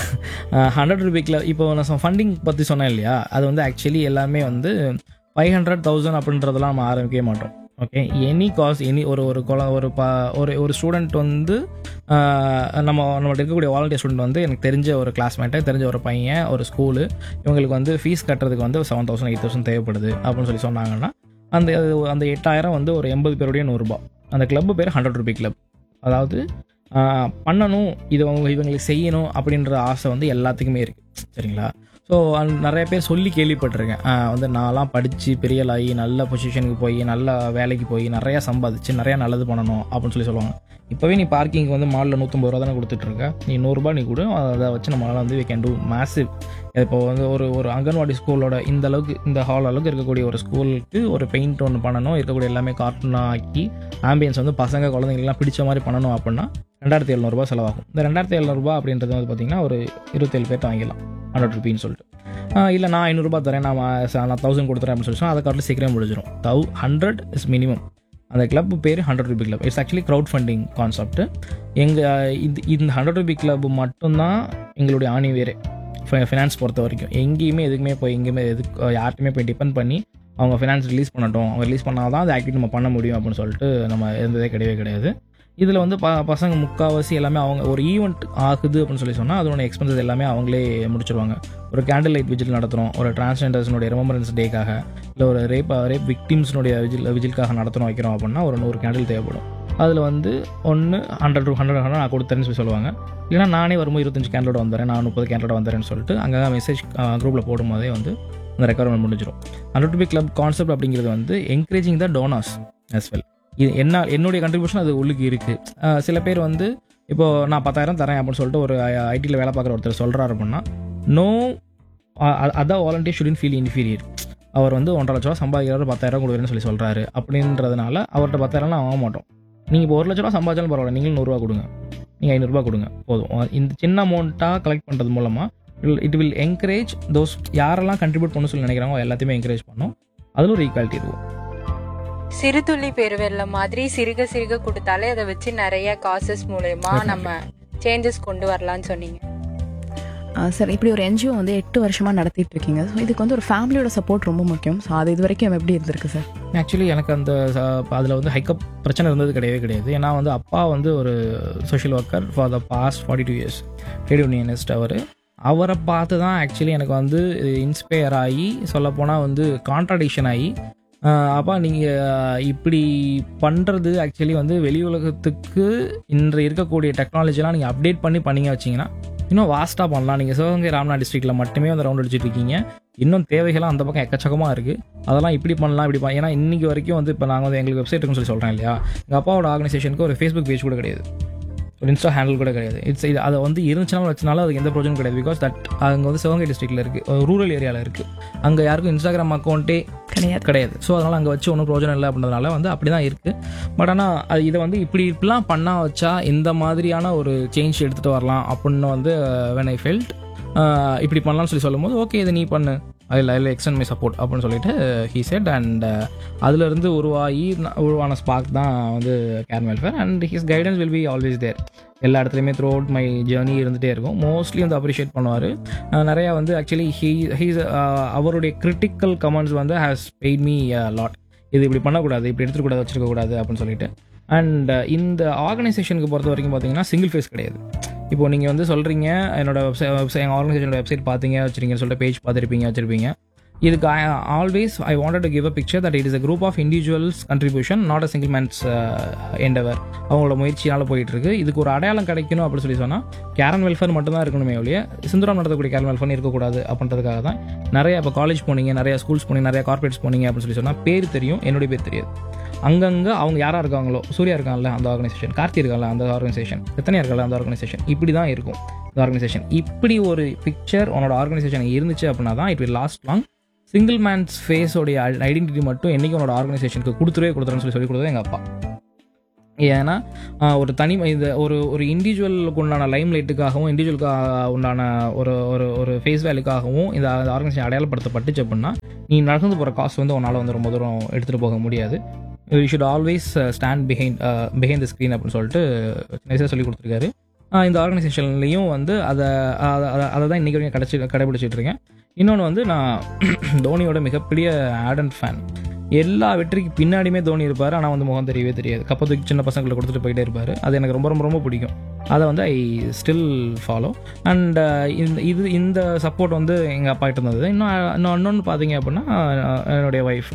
E: ஹண்ட்ரட் ருபீக்கில் இப்போ நான் ஃபண்டிங் பற்றி சொன்னேன் இல்லையா அது வந்து ஆக்சுவலி எல்லாமே வந்து ஃபைவ் ஹண்ட்ரட் தௌசண்ட் அப்படின்றதெல்லாம் நம்ம ஆரம்பிக்கவே மாட்டோம் ஓகே எனி காஸ் எனி ஒரு ஒரு குழ ஒரு ப ஒரு ஒரு ஸ்டூடெண்ட் வந்து ஆஹ், நம்ம நம்மள்ட்ட இருக்கக்கூடிய வாலண்டியர் ஸ்டூடெண்ட் வந்து எனக்கு தெரிஞ்ச ஒரு கிளாஸ்மேட்டு தெரிஞ்ச ஒரு பையன் ஒரு ஸ்கூலு இவங்களுக்கு வந்து ஃபீஸ் கட்டுறதுக்கு வந்து செவன் தௌசண்ட் எயிட் தௌசண்ட் தேவைப்படுது அப்படின்னு சொல்லி சொன்னாங்கன்னா அந்த அந்த எட்டாயிரம் வந்து ஒரு எண்பது பேருடைய நூறுரூபா அந்த கிளப் பேர் ஹண்ட்ரட் ருபி கிளப் அதாவது ஆஹ், பண்ணணும் இது அவங்க இவங்களுக்கு செய்யணும் அப்படின்ற ஆசை வந்து எல்லாத்துக்குமே இருக்குது சரிங்களா ஸோ நிறைய பேர் சொல்லி கேள்விப்பட்டிருக்கேன் ஆஹ், வந்து நான்லாம் படித்து பெரியலாகி நல்ல பொசிஷனுக்கு போய் நல்ல வேலைக்கு போய் நிறையா சம்பாதிச்சு நிறையா நல்லது பண்ணணும் அப்படின்னு சொல்லி சொல்லுவாங்க இப்போவே நீ பார்க்கிங் வந்து மாலில் நூற்றம்பது ரூபா தானே கொடுத்துட்ருக்க நீ நூறுரூபா நீ கொடு அதை வச்சு நம்மளால் வந்து வி கேன் டூ மேசிவ் இப்போ வந்து ஒரு ஒரு அங்கன்வாடி ஸ்கூலோட இந்த அளவுக்கு இந்த ஹால் அளவுக்கு இருக்கக்கூடிய ஒரு ஸ்கூலுக்கு ஒரு பெயிண்ட் ஒன்று பண்ணணும் இருக்கக்கூடிய எல்லாமே கார்ட்டூனாக ஆக்கி ஆம்பியன்ஸ் வந்து பசங்க குழந்தைங்களுக்குலாம் பிடிச்ச மாதிரி பண்ணணும் அப்படின்னா ரெண்டாயிரத்தி எழுநூறுபா செலவாகும் இந்த ரெண்டாயிரத்தி எழுநூறுபா அப்படின்றது வந்து பார்த்தீங்கன்னா ஒரு இருபத்தேழு பேர்ட்ட வாங்கிடலாம் ஹண்ட்ரட் ருபீன்னு சொல்லிட்டு ஆஹ் இல்லை நான் ஐநூறுரூபா தரேன் நான் ம- நான் தௌசண்ட் கொடுத்துறேன் அப்படின்னு சொல்லி சொன்னா அதை காட்டில் சீக்கிரம் முடிஞ்சிடும் தௌ ஹண்ட்ரட் இஸ் மினிமம் அந்த கிளப் பேர் hundred rupee club it's actually crowd funding concept எங்கள் இது இந்த ஹண்ட்ரட் ருபி கிளப் மட்டும்தான் எங்களுடைய ஆணி வேறு ஃபினான்ஸ் பொறுத்த வரைக்கும் எங்கேயுமே எதுக்குமே போய் எங்கேயுமே எதுக்கு யார்ட்டுமே போய் டிபெண்ட் பண்ணி அவங்க ஃபினான்ஸ் ரிலீஸ் பண்ணட்டும் அவங்க ரிலீஸ் பண்ணால் தான் அந்த ஆக்டிவிட்டி நம்ம பண்ண முடியும் அப்படின்னு சொல்லிட்டு நம்ம இருந்ததே கிடையவே கிடையாது இதில் வந்து ப பசங்க முக்கால்வாசி எல்லாமே அவங்க ஒரு ஈவெண்ட் ஆகுது அப்படின்னு சொல்லி சொன்னால் அதோட எக்ஸ்பென்சஸ் எல்லாமே அவங்களே முடிச்சிருவாங்க ஒரு கேண்டில் லைட் விஜில் நடத்துகிறோம் ஒரு டிரான்ஸ்ஜெண்டர்ஸ்னுடைய ரெமம்பரன்ஸ் டேக்காக இல்லை ஒரு ரேப் ரேப் விக்டிம்ஸ்னுடைய விஜில் விஜிலுக்காக நடத்தணும் வைக்கிறோம் அப்படின்னா ஒரு நூறு கேண்டில் தேவைப்படும் அதில் வந்து ஒன்று ஹண்ட்ரட் டூ ஹண்ட்ரட் ஹண்ட்ரட் நான் கொடுத்தேன்னு சொல்லி சொல்லுவாங்க இல்லைனா நானே வரும்போது இருபத்தஞ்சு கேண்டலோட வந்துறேன் நான் முப்பது கேண்டலோட வந்துறேன்னு சொல்லிட்டு அங்கே மெசேஜ் குரூப்பில் போடும்போதே வந்து அந்த ரெக்குவயர்மெண்ட் முடிஞ்சிடும் ஹண்ட்ரட் ருபி கிளப் கான்செப்ட் அப்படிங்கிறது வந்து encouraging the donors as well இது என்ன என்னுடைய கண்ட்ரிபியூஷன் அது உள்ளுக்கு இருக்குது சில பேர் வந்து இப்போ நான் பத்தாயிரம் தரேன் அப்படின்னு சொல்லிட்டு ஒரு ஐடியில் வேலை பார்க்குற ஒருத்தர் சொல்கிறாரு அப்படின்னா நோ அதான் வாலண்டியர் ஷுடின் ஃபீல் இன்ஃபீரியர் அவர் வந்து ஒன்றரை லட்ச ரூபா சம்பாதிக்கிறாரு பத்தாயிரம் கொடுக்குறேன்னு சொல்லி சொல்கிறாரு அப்படின்றதுனால அவர்கிட்ட பத்தாயிரம்லாம் வாங்க மாட்டோம் நீங்கள் இப்போ ஒரு லட்ச ரூபா சம்பாதிச்சாலும் பரவாயில்ல நீங்களும் நூறுரூவா கொடுங்க நீங்கள் ஐநூறுரூபா கொடுங்க போதும் இந்த சின்ன அமௌண்ட்டாக கலெக்ட் பண்ணுறது மூலமாக இட் வில் என்கரேஜ் தோஸ் யாரெல்லாம் கண்ட்ரிபியூட் பண்ண சொல்லி நினைக்கிறாங்களோ எல்லாத்தையுமே என்கரேஜ் பண்ணும் அதில் ஒரு ஈக்குவாலிட்டி இருக்கும்
D: சிறுதுளி பெருவெள்ளம் மாதிரி சிறுக சிறுக கொடுத்தாலே அதை வச்சு நிறைய காசஸ் மூலயமா நம்ம சேஞ்சஸ் கொண்டு வரலாம்னு சொன்னீங்க
F: சார் இப்படி ஒரு என்ஜிஓ வந்து எட்டு வருஷமா நடத்திட்டு இருக்கீங்க ஸோ இதுக்கு வந்து ஒரு ஃபேமிலியோட சப்போர்ட் ரொம்ப முக்கியம் ஸோ அது இது வரைக்கும் எப்படி இருந்திருக்கு சார்
E: ஆக்சுவலி எனக்கு அந்த அதில் வந்து ஹைக்கப் பிரச்சனை இருந்தது கிடையவே கிடையாது ஏன்னா வந்து அப்பா வந்து ஒரு social worker for the past forty two years trade unionist அவர் அவரை பார்த்து தான் ஆக்சுவலி எனக்கு வந்து இன்ஸ்பயர் ஆகி சொல்லப்போனால் வந்து கான்ட்ரடிக்ஷன் ஆகி ஆஹ் அப்பா நீங்கள் இப்படி பண்ணுறது ஆக்சுவலி வந்து வெளி உலகத்துக்கு இன்று இருக்கக்கூடிய டெக்னாலஜிலாம் நீங்கள் அப்டேட் பண்ணி பண்ணீங்க வச்சிங்கன்னா இன்னும் வாஸ்ட்டாக பண்ணலாம் நீங்கள் சிவகங்கை ராம்நாத் டிஸ்ட்ரிக்ட்டில் மட்டுமே வந்து ரவுண்ட் அடிச்சிட்டு இருக்கீங்க இன்னும் தேவைகள்லாம் அந்த பக்கம் எக்கச்சக்கமாக இருக்குது அதெல்லாம் இப்படி பண்ணலாம் இப்படி பண்ண ஏன்னா இன்னைக்கு வரைக்கும் வந்து இப்போ நாங்கள் வந்து எங்களுக்கு வெப்சைட் இருக்குன்னு சொல்லி சொல்கிறேன் இல்லையா எங்கள் அப்பாவோட ஆர்கனைசேஷனுக்கு ஒரு ஃபேஸ்புக் பேஜ் கூட கிடையாது ஒரு இன்ஸ்டா ஹேண்டில் கூட கிடையாது இட்ஸ் இது அதை வந்து இருந்துச்சுனாலும் வச்சனாலும் அதுக்கு எந்த ப்ரோஜனும் கிடையாது பிகாஸ் தட் அங்கே வந்து சிவகங்கை டிஸ்ட்ரிக்ட்டில் இருக்குது ரூரல் ஏரியாவில் இருக்குது அங்கே யாருக்கும் இன்ஸ்டாகிராம் அக்கௌண்ட்டே
F: கிடையாது
E: கிடையாது ஸோ அதனால் அங்கே வச்சு ஒன்றும் பிரோஜனம் இல்லை அப்படின்றதுனால வந்து அப்படி தான் இருக்குது பட் ஆனால் அது இதை வந்து இப்படி இப்படிலாம் பண்ணா வச்சா இந்த மாதிரியான ஒரு சேஞ்ச் எடுத்துகிட்டு வரலாம் அப்படின்னு வந்து வென் ஐ ஃபெல்ட் இப்படி பண்ணலாம்னு சொல்லி சொல்லும்போது ஓகே இதை நீ பண்ணு அதில் அதில் எக்ஸ்டன் மை சப்போர்ட் அப்படின்னு சொல்லிட்டு ஹீ செட் அண்ட் அதுலேருந்து உருவாகி ந- உருவான ஸ்பார்க் தான் வந்து care welfare and his guidance will be always there எல்லா இடத்துலையுமே த்ரூ அவுட் மை ஜேர்னி இருந்துகிட்டே இருக்கும் மோஸ்ட்லி வந்து அப்ரிஷியேட் பண்ணுவார் நிறையா வந்து ஆக்சுவலி ஹீ ஹீஸ் அவருடைய கிரிட்டிக்கல் கமெண்ட்ஸ் வந்து ஹேஸ் பெய்ட் மீ லாட் இது இப்படி பண்ணக்கூடாது இப்படி எடுத்துக்கூடாது வச்சிருக்கக்கூடாது அப்படின்னு சொல்லிட்டு அண்ட் இந்த ஆர்கனைசேஷனுக்கு பொறுத்த வரைக்கும் பார்த்தீங்கன்னா சிங்கிள் ஃபேஸ் கிடையாது இப்போ நீங்கள் வந்து சொல்கிறீங்க என்னோட வெப்சைட் வெப்சைட் எங்கள் ஆர்கனைசேஷனோட வெப்சைட் பார்த்தீங்க வச்சிருக்கீங்கன்னு சொல்லிட்டு பேஜ் பார்த்துருப்பீங்க வச்சிருப்பீங்க இதுக்கு always I wanted to give a picture that it is a group of individuals contribution not a single man's endeavour அவங்களோட முயற்சியால் போயிட்டு இருக்கு இதுக்கு ஒரு அடையாளம் கிடைக்கணும் அப்படின்னு சொல்லி சொன்னால் கேரன் வெல்ஃபேர் மட்டும்தான் இருக்கணுமே ஒழிய சிந்துராம் நடத்தக்கூடிய கேரன் வெல்ஃபேர் இருக்கக்கூடாது அப்படின்றதுக்காக தான் நிறைய இப்போ காலேஜ் போனீங்க நிறைய ஸ்கூல்ஸ் போனீங்க நிறைய கார்பரேட்ஸ் போனீங்க அப்படின்னு சொல்லி சொன்னால் பேர் தெரியும் என்னுடைய பேர் தெரியாது அங்கங்கே அவங்க யாராக இருக்காங்களோ சூர்யா இருக்காங்கல்ல அந்த ஆர்கனைசேஷன் கார்த்தி இருக்காங்கல்ல அந்த ஆர்கனைசேஷன் எத்தனையா இருக்காங்கல்ல அந்த ஆர்கனைசேஷன் இப்படி தான் இருக்கும் இந்த ஆர்கனைசேஷன் இப்படி ஒரு பிக்சர் உன்னோட ஆர்கனைசேஷன் இருந்துச்சு அப்படின்னா தான் it will last long single man's ஃபேஸோடைய ஐடென்டிட்டி மட்டும் என்னைக்கு உன்னோட ஆர்கனைசேஷனுக்கு கொடுத்துருவே கொடுத்துறேன்னு சொல்லி சொல்லி கொடுத்தது எங்கள் அப்பா ஏன்னா ஆஹ், ஒரு தனி இது ஒரு ஒரு இண்டிவிஜுவலுக்கு உண்டான லைம் லைட்டுக்காகவும் இண்டிவிஜுவலுக்கு உண்டான ஒரு ஒரு ஒரு ஃபேஸ் வேலுக்காகவும் இந்த ஆர்கனைசேஷன் அடையாளப்படுத்தப்பட்டுச்சு அப்படின்னா நீ நடந்து போகிற காசு வந்து உன்னால் வந்து ரொம்ப தூரம் எடுத்துகிட்டு போக முடியாது you should always stand behind behind the screen அப்படின்னு சொல்லிட்டு சின்ன சொல்லி கொடுத்துருக்காரு ஆஹ், இந்த ஆர்கனைசேஷன்லையும் வந்து அதை அதை- அதை- அதை தான் இன்றைக்கி வரைக்கும் கடைச்சி கடைபிடிச்சிட்டு இருக்கேன் இன்னொன்று வந்து நான் தோனியோட மிகப்பெரிய ஆடன்ட் ஃபேன் எல்லா வெற்றிக்கு பின்னாடியுமே தோனி இருப்பார் ஆனால் வந்து முகம் தெரியவே தெரியாது கப்பை தூக்கி சின்ன பசங்களை கொடுத்துட்டு போயிட்டே இருப்பார் அது எனக்கு ரொம்ப ரொம்ப ரொம்ப பிடிக்கும் அதை வந்து ஐ ஸ்டில் ஃபாலோ அண்ட் இந்த இது இந்த சப்போர்ட் வந்து எங்கள் அப்பா கிட்ட இருந்தது இன்னும் இன்னும் இன்னொன்று பார்த்தீங்க அப்படின்னா அஹ், என்னுடைய ஒய்ஃப்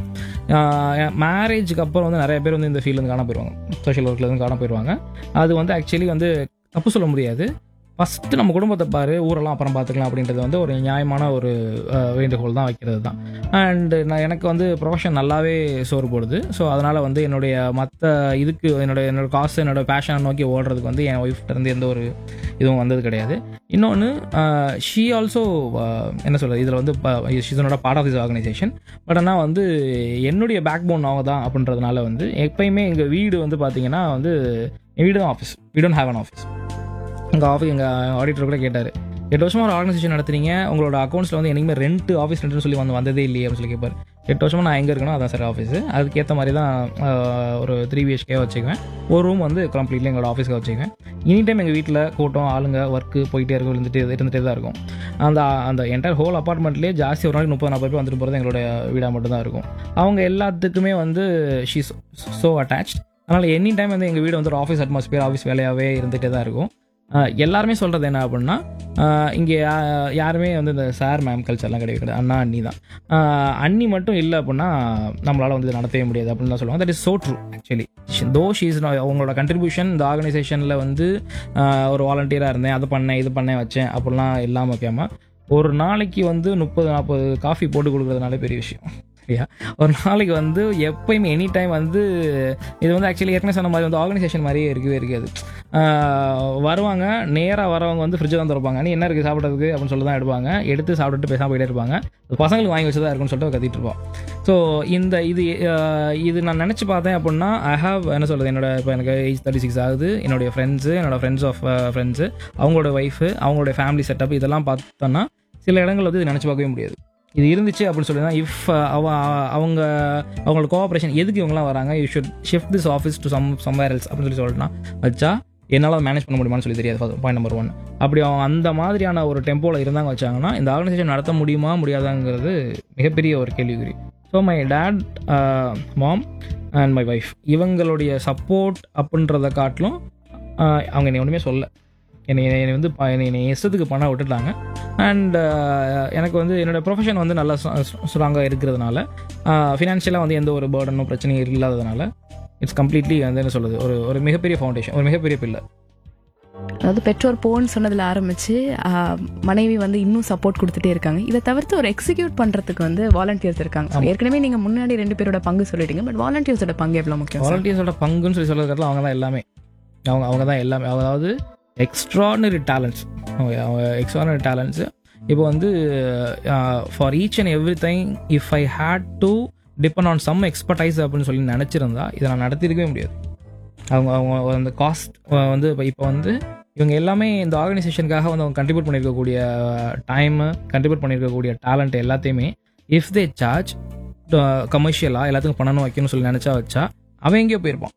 E: மேரேஜுக்கு அப்புறம் வந்து நிறைய பேர் வந்து இந்த ஃபீல்டு காண போயிடுவாங்க சோஷியல் ஒர்க்கில் இருந்து காண போயிடுவாங்க அது வந்து ஆக்சுவலி வந்து தப்பு சொல்ல முடியாது ஃபஸ்ட்டு நம்ம குடும்பத்தை பாரு ஊரெல்லாம் அப்புறம் பார்த்துக்கலாம் அப்படின்றது வந்து ஒரு நியாயமான ஒரு அஹ், வேண்டுகோள் தான் வைக்கிறது தான் அண்டு நான் எனக்கு வந்து ப்ரொஃபஷன் நல்லாவே சோறு போடுது ஸோ அதனால் வந்து என்னுடைய மற்ற இதுக்கு என்னோட என்னோட காசு என்னோட பேஷனை நோக்கி ஓடுறதுக்கு வந்து என் ஒய்ஃப்ட்ட இருந்து எந்த ஒரு இதுவும் வந்தது கிடையாது இன்னொன்று ஷீ ஆல்சோ என்ன சொல்கிறது இதில் வந்து இதனோட part of this organisation but ஆனால் வந்து என்னுடைய பேக் போன் அவங்க தான் அப்படின்றதுனால வந்து எப்பயுமே எங்கள் வீடு வந்து பார்த்தீங்கன்னா வந்து என் வீடு தான் office we don't have an office எங்கள் ஆஃபீஸ் எங்கள் ஆடிட்டர் கூட கேட்டார் எட்டு வருஷமாக ஒரு ஆர்கனைசேஷன் நடத்துறீங்க உங்களோட அக்கௌண்ட்ஸில் வந்து என்னைக்குமே ரெண்ட் ஆஃபீஸ் ரெண்ட்னு சொல்லி வந்து வந்ததே இல்லையே அப்படின்னு சொல்லி கேட்பார் எட்டு வருஷமாக நான் எங்கே இருக்கணும் அதான் சார் ஆஃபீஸ் அதுக்கேற்ற மாதிரி தான் ஆஹ், ஒரு த்ரீ பிஹெச்கே வச்சுக்குவேன் ஒரு ரூம் வந்து கம்ப்ளீட்லி எங்களோட ஆஃபீஸ்க்கு வச்சுக்குவேன் எனி டைம் எங்கள் வீட்டில் கூட்டம் ஆளுங்க ஒர்க்கு போயிட்டே இருக்கும் இருந்துட்டு இருந்துகிட்டே தான் இருக்கும் அந்த அந்த என்டையர் ஹோல் அப்பார்ட்மெண்ட்லேயே ஜாஸ்தி ஒரு நாளைக்கு முப்பது நாற்பது பேர் வந்துட்டு போகிறது எங்களோட வீடாக மட்டும் தான் இருக்கும் அவங்க எல்லாத்துக்குமே வந்து ஷீ ஸோ அட்டாச் அதனால் எனி டைம் வந்து எங்கள் வீடு வந்து ஒரு ஆஃபீஸ் அட்மாஸ்பியர் ஆஃபீஸ் வேலையாகவே இருந்துகிட்டே தான் இருக்கும் ஆஹ் எல்லாருமே சொல்கிறது என்ன அப்படின்னா இங்கே யாருமே வந்து இந்த சார் மேம் கல்ச்சர்லாம் கிடையாது கிடையாது அண்ணா அண்ணி தான் ஆஹ் அண்ணி மட்டும் இல்லை அப்படின்னா நம்மளால் வந்து இதை நடத்தவே முடியாது அப்படின்னு தான் சொல்லுவாங்க that is so true actually though she's அவங்களோட கண்ட்ரிபியூஷன் இந்த ஆர்கனைசேஷனில் வந்து ஆஹ் ஒரு வாலண்டியராக இருந்தேன் அதை பண்ணேன் இது பண்ணேன் வச்சேன் அப்படிலாம் இல்லாமல் வைக்காம ஒரு நாளைக்கு வந்து முப்பது நாற்பது காஃபி போட்டு கொடுக்குறதுனால பெரிய விஷயம் சரியா ஒரு நாளைக்கு வந்து எப்பயுமே எனி டைம் வந்து இது வந்து ஆக்சுவலி ஏற்கனவே சொன்ன மாதிரி வந்து ஆர்கனைசேஷன் மாதிரியே இருக்கவே இருக்காது ஆஹ் வருவாங்க நேராக வரவங்க வந்து ஃப்ரிட்ஜை தான் திறப்பாங்க நீ என்ன இருக்குது சாப்பிட்றதுக்கு அப்படின்னு சொல்லி தான் எடுப்பாங்க எடுத்து சாப்பிட்டுட்டு பேசாமல் போயிட்டே இருப்பாங்க அது பசங்களுக்கு வாங்கி வச்சதா இருக்குன்னு சொல்லிட்டு கத்திட்டு இருப்போம் ஸோ இந்த இது ஆஹ் இது நான் நினச்சி பார்த்தேன் அப்படின்னா ஐ ஹாவ் என்ன சொல்கிறது என்னோட இப்போ எனக்கு ஏஜ் தேர்ட்டி சிக்ஸ் ஆகுது என்னுடைய ஃப்ரெண்ட்ஸு என்னோட ஃப்ரெண்ட்ஸ் ஆஃப் ஃப்ரெண்ட்ஸு அவங்களோட ஒய்ஃபு அவங்களுடைய ஃபேமிலி செட்டப் இதெல்லாம் பார்த்தோன்னா சில இடங்கள் வந்து இது நினச்சி பார்க்கவே முடியாது இது இருந்துச்சு அப்படின்னு சொல்லி தான் இஃப் அவ அவங்க அவங்களோட கோஆப்ரேஷன் எதுக்கு இவங்கலாம் வராங்க you should shift this office to some somewhere else அப்படின்னு சொல்லி சொல்லிட்டுனா வச்சா என்னால் மேனேஜ் பண்ண முடியுமான்னு சொல்லி தெரியாது பாயிண்ட் நம்பர் ஒன் அப்படி அவங்க அந்த மாதிரியான ஒரு டெம்போவில் இருந்தாங்க வச்சாங்கன்னா இந்த ஆர்கனைசேஷன் நடத்த முடியுமா முடியாதாங்கிறது மிகப்பெரிய ஒரு கேள்விக்குறி so my dad mom and my wife இவங்களுடைய சப்போர்ட் அப்படின்றத காட்டிலும் ஆஹ் அவங்க என்னை ஒன்றுமே சொல்ல என்னை என்னை வந்து ப- என்னை என்னை இஷ்டத்துக்கு பண்ண விட்டுட்டாங்க அண்ட் எனக்கு வந்து என்னோட ப்ரொஃபஷன் வந்து நல்லா ஸ்ட்ராங்காக இருக்கிறதுனால ஃபினான்ஷியலாக வந்து எந்த ஒரு பேர்டனும் பிரச்சனையும் இல்லாததுனால இட்ஸ் கம்ப்ளீட்லி வந்து என்ன சொல்கிறது ஒரு ஒரு மிகப்பெரிய ஃபவுண்டேஷன் ஒரு மிகப்பெரிய பில்லர்
F: அதாவது பெற்றோர் போன்னு சொன்னதுல ஆரம்பிச்சு ஆஹ், மனைவி வந்து இன்னும் சப்போர்ட் கொடுத்துட்டே இருக்காங்க இதை தவிர்த்து ஒரு எக்ஸிக்யூட் பண்றதுக்கு வந்து வாலண்டியர்ஸ் இருக்காங்க So, ஏற்கனவே நீங்க முன்னாடி ரெண்டு பேரோட பங்கு சொல்லிட்டீங்க பட் வாலண்டியர்ஸோட பங்கு எவ்வளவு முக்கியம் sir?
E: வாலண்டியர்ஸோட பங்குன்னு சொல்லி சொல்கிறதுல அவங்க தான் எல்லாமே அவங்க அவங்க தான் எல்லாமே அதாவது எக்ஸ்ட்ரானரி டேலண்ட்ஸ் அவங்க அவங்க எக்ஸ்ட்ரானரி டேலண்ட்ஸு இப்போ வந்து for each and every thing if I had to depend on some expertise அப்படின்னு சொல்லி நினச்சிருந்தா இதை நான் நடத்திருக்கவே முடியாது அவங்க அவங்க அந்த காஸ்ட் வந்து இப்போ இப்போ வந்து இவங்க எல்லாமே இந்த ஆர்கனைசேஷனுக்காக வந்து அவங்க கண்ட்ரிபியூட் பண்ணியிருக்கக்கூடிய டைமு கண்ட்ரிபியூட் பண்ணியிருக்கக்கூடிய டேலண்ட் எல்லாத்தையுமே இஃப் தே சார்ஜ் கமர்ஷியலாக எல்லாத்துக்கும் பண்ணணும் வைக்கணும்னு சொல்லி நினச்சா வச்சா அவன் எங்கேயோ போயிருப்பான்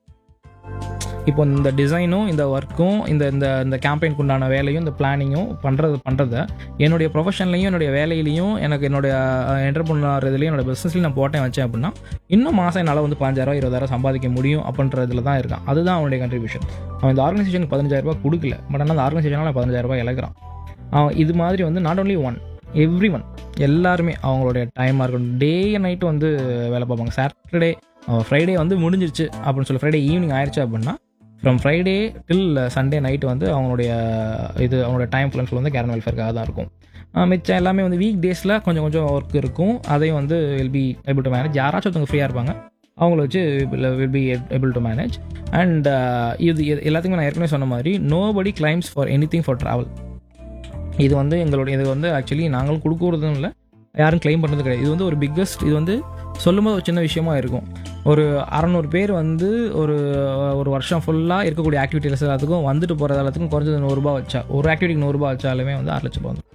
E: இப்போ இந்த டிசைனும் இந்த ஒர்க்கும் இந்த இந்த இந்த கேம்பெயினுக்கு உண்டான வேலையும் இந்த பிளானிங்கும் பண்ணுறது பண்ணுறத என்னுடைய ப்ரொஃபஷன்லையும் என்னுடைய வேலையிலையும் எனக்கு என்னுடைய என்டர்பிரினர் இதுலையும் என்னோட பிஸ்னஸ்லையும் நான் போட்டேன் வச்சேன் அப்படின்னா இன்னும் மாதம் என்னால் வந்து பாஞ்சாயிரம் இருபதாயிரம் சம்பாதிக்க முடியும் அப்படின்றதுல தான் இருக்கான் அதுதான் அவனுடைய கண்ட்ரிபியூஷன் அவன் இந்த ஆர்கனைசேஷனுக்கு பதினஞ்சாயிரம் ரூபாய் கொடுக்கல பட் ஆனால் அந்த ஆர்கனைசேஷனால் பதினஞ்சாயிரம் ரூபாய் இழக்கிறான் அவன் இது மாதிரி வந்து not only one every one எல்லாருமே அவங்களுடைய டைமாக இருக்கட்டும் டே அண்ட் நைட்டு வந்து வேலை பார்ப்பாங்க சாட்டர்டே ஃப்ரைடே வந்து முடிஞ்சிருச்சு அப்படின்னு சொல்லி ஃப்ரைடே ஈவினிங் ஆயிடுச்சு அப்படின்னா from Friday till Sunday night வந்து அவங்களுடைய இது அவங்களுடைய டைம் ஃபுல் ஃபுல் வந்து கேரன் வெல்ஃபேருக்காக தான் இருக்கும் ஆஹ் மிச்சம் எல்லாமே வந்து வீக் டேஸில் கொஞ்சம் கொஞ்சம் ஒர்க் இருக்கும் அதையும் வந்து will be able to manage யாராச்சும் ஒருத்தவங்க ஃப்ரீயாக இருப்பாங்க அவங்கள வச்சு will be able to manage and இது இது எல்லாத்துக்குமே நான் ஏற்கனவே சொன்ன மாதிரி nobody claims for any thing for travel இது வந்து எங்களுடைய இது வந்து ஆக்சுவலி நாங்களும் கொடுக்குறதும் இல்லை யாரும் க்ளைம் பண்ணுறது கிடையாது இது வந்து ஒரு பிக்கஸ்ட் இது வந்து சொல்லும்போது ஒரு சின்ன விஷயமா இருக்கும் ஒரு அறநூறு பேர் வந்து ஒரு ஒரு வருஷம் ஃபுல்லாக இருக்கக்கூடிய ஆக்டிவிட்டிஸ் எல்லாத்துக்கும் வந்துட்டு போகிறது எல்லாத்துக்கும் குறைஞ்சது நூறுரூபா வச்சா ஒரு ஆக்டிவிட்டிக்கு நூறுரூபா வச்சாலுமே வந்து ஆறு லட்சம் ரூபா வந்துடும்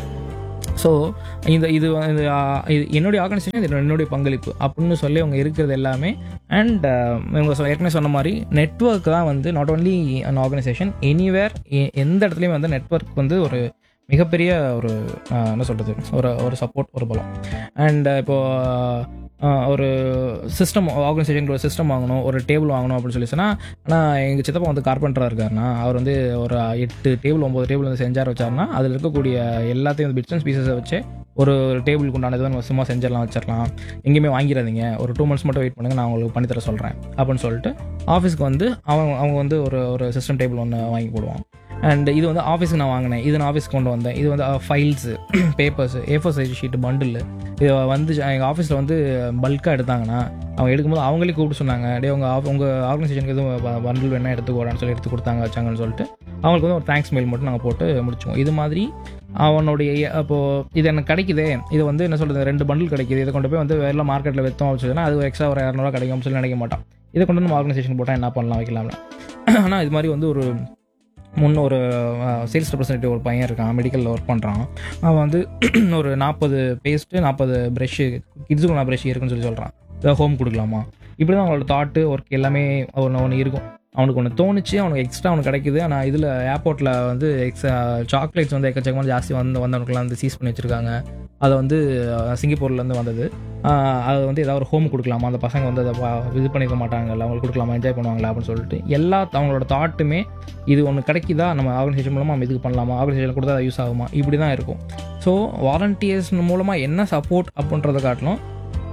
E: ஸோ இந்த இது வந்து, ஆ, இது என்னுடைய ஆர்கனைசேஷன் இது என்னுடைய பங்களிப்பு அப்படின்னு சொல்லி அவங்க இருக்கிறது எல்லாமே அண்ட் இவங்க சொ- ஏற்கனவே சொன்ன மாதிரி நெட்ஒர்க் தான் வந்து not only an organisation anywhere எந்த இடத்துலையும் வந்து நெட்ஒர்க் வந்து ஒரு மிகப்பெரிய ஒரு ஆ, என்ன சொல்கிறது ஒரு ஒரு சப்போர்ட் ஒரு பலம் அண்ட் இப்போது ஒரு சிஸ்டம் ஆர்கனைசேஷனுக்கு ஒரு சிஸ்டம் வாங்கணும் ஒரு டேபிள் வாங்கணும் அப்படின்னு சொல்லி சொன்னால் ஆனால் எங்கள் சித்தப்பா வந்து கார்பெண்டராக இருக்காருன்னா அவர் வந்து ஒரு எட்டு டேபிள் ஒம்பது டேபிள் வந்து செஞ்சார் வச்சாருன்னா அதில் இருக்கக்கூடிய எல்லாத்தையும் பிட்ஸ் அண்ட் பீசஸை வச்சு ஒரு டேபிளுக்கு உண்டானது நம்ம சும்மா செஞ்சிடலாம் வச்சிடலாம் எங்கேயுமே வாங்கிடாதீங்க ஒரு டூ மந்த்ஸ் மட்டும் வெயிட் பண்ணுங்க நான் உங்களுக்கு பண்ணி தர சொல்கிறேன் அப்படின்னு சொல்லிட்டு ஆஃபீஸ்க்கு வந்து அவங்க அவங்க வந்து ஒரு ஒரு சிஸ்டம் டேபிள் ஒன்று வாங்கி போடுவாங்க அண்ட் இது வந்து ஆஃபீஸ்க்கு நான் வாங்கினேன் இது நான் ஆஃபீஸ்க்கு கொண்டு வந்தேன் இது வந்து files papers A four size sheet bundle இது வந்து எங்கள் ஆஃபீஸில் வந்து பல்காக எடுத்தாங்கன்னா அவங்க எடுக்கும்போது அவங்களே கூப்பிட்டு சொன்னாங்க டே உங்கள் ஆஃப் உங்கள் ஆர்கனைசேஷனுக்கு எதுவும் பண்டில் வேணால் எடுத்துக்கோடான்னு சொல்லி எடுத்து கொடுத்தாங்க வச்சாங்கன்னு சொல்லிட்டு அவங்களுக்கு வந்து ஒரு தேங்க்ஸ் மெயில் மட்டும் நாங்கள் போட்டு முடிச்சுவோம் இது மாதிரி அவனுடைய அப்போது இது எனக்கு கிடைக்குதே இது வந்து என்ன சொல்கிறது ரெண்டு பண்டில் கிடைக்குது இதை கொண்டு போய் வந்து வேறு மார்க்கெட்டில் விற்றோம் அப்படின்னு சொன்னா அது எக்ஸ்ட்ரா ஒரு இரநூறுவா கிடைக்கும்னு சொல்லி நினைக்க மாட்டான் இதை கொண்டு வந்து நம்ம ஆர்கனைசேஷன் போட்டால் என்ன பண்ணலாம் வைக்கலாம்ல ஆனால் இது மாதிரி வந்து ஒரு முன்ன ஒரு சேல்ஸ் ரெப்ரசன்டேட்டிவ் ஒரு பையன் இருக்கான் மெடிக்கலில் ஒர்க் பண்ணுறான் அவன் வந்து ஒரு நாற்பது பேஸ்ட்டு நாற்பது ப்ரெஷ்ஷு கிட்ஸுக்கு நான் ப்ரெஷ் இருக்குன்னு சொல்லி சொல்கிறான் இதை ஹோம் கொடுக்கலாமா இப்படி தான் அவனோட தாட்டு ஒர்க் எல்லாமே ஒன்று ஒன்று இருக்கும் அவனுக்கு ஒன்று தோணுச்சு அவனுக்கு எக்ஸ்ட்ரா அவனுக்கு கிடைக்குது ஆனால் இதில் ஏர்போர்ட்டில் வந்து எக்ஸ்ட்ரா சாக்லேட்ஸ் வந்து எக்கச்சக்கமாக ஜாஸ்தி வந்து வந்தவனுக்குலாம் வந்து சீஸ் பண்ணி வச்சுருக்காங்க அதை வந்து அஹ், சிங்கப்பூர்லேருந்து வந்தது ஆஹ், அது வந்து ஏதாவது ஒரு ஹோம் கொடுக்கலாமா அந்த பசங்க வந்து அதை பா- இது பண்ணிக்க மாட்டாங்கல்ல அவங்களுக்கு கொடுக்கலாமா என்ஜாய் பண்ணுவாங்களா அப்படின்னு சொல்லிட்டு எல்லா அவங்களோட தாட்டுமே இது ஒன்று கிடைக்குதா நம்ம ஆர்கனைசேஷன் மூலமாக நம்ம இதுக்கு பண்ணலாமா ஆர்கனைசேஷன் கொடுத்தா அது யூஸ் ஆகுமா இப்படி தான் இருக்கும் ஸோ வாலண்டியர்ஸ் மூலமாக என்ன சப்போர்ட் அப்படின்றத காட்டிலும்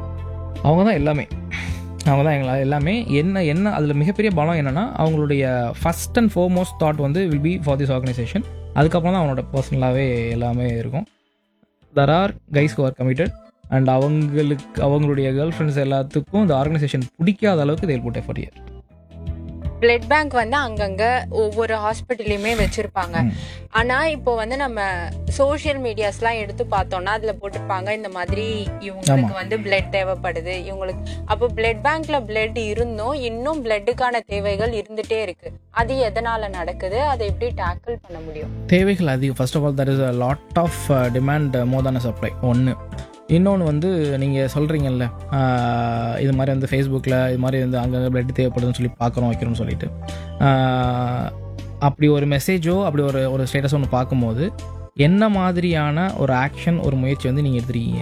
E: அவங்க தான் எல்லாமே அவங்க தான் எங்களா எல்லாமே என்ன என்ன அதில் மிகப்பெரிய பலம் என்னென்னா அவங்களுடைய ஃபஸ்ட் அண்ட் ஃபோர்மோஸ்ட் தாட் வந்து will be for this organisation அதுக்கப்புறம் தான் அவனோட பர்சனலாகவே எல்லாமே இருக்கும் there are guys are committed and அவங்களுக்கு அவங்களுடைய கேர்ள் ஃப்ரெண்ட்ஸ் எல்லாத்துக்கும் இந்த ஆர்கனைசேஷன் பிடிக்காத அளவுக்கு தேல் போட்டு எஃபர் இயர்
D: பிளட் பேங்க் வந்து அங்கங்க ஒவ்வொரு ஹாஸ்பிட்டல்லையுமே வச்சிருப்பாங்க ஆனா இப்போ வந்து நம்ம சோஷியல் மீடியாஸ்லாம் எடுத்து பார்த்தோம்னா அதுல போட்டிருப்பாங்க இந்த மாதிரி இவங்களுக்கு வந்து பிளட் தேவைப்படுது இவங்களுக்கு அப்போ பிளட் பேங்க்ல பிளட் இருந்தும் இன்னும் பிளட்டுக்கான தேவைகள் இருந்துட்டே இருக்கு அது எதனால நடக்குது அதை எப்படி டேக்கிள் பண்ண முடியும்
E: தேவைகள் அதிகம் first of all there is a lot of demand more than supply ஒன்று இன்னொன்று வந்து நீங்கள் சொல்கிறீங்கல்ல இது மாதிரி வந்து ஃபேஸ்புக்கில் இது மாதிரி வந்து அங்கங்கே பிளட் தேவைப்படுதுன்னு சொல்லி பார்க்குறோம் வைக்கிறோம்னு சொல்லிட்டு ஆஹ், அப்படி ஒரு மெசேஜோ அப்படி ஒரு ஒரு ஸ்டேட்டஸ் ஒன்று பார்க்கும்போது என்ன மாதிரியான ஒரு ஆக்ஷன் ஒரு முயற்சி வந்து நீங்கள் எடுத்துருக்கீங்க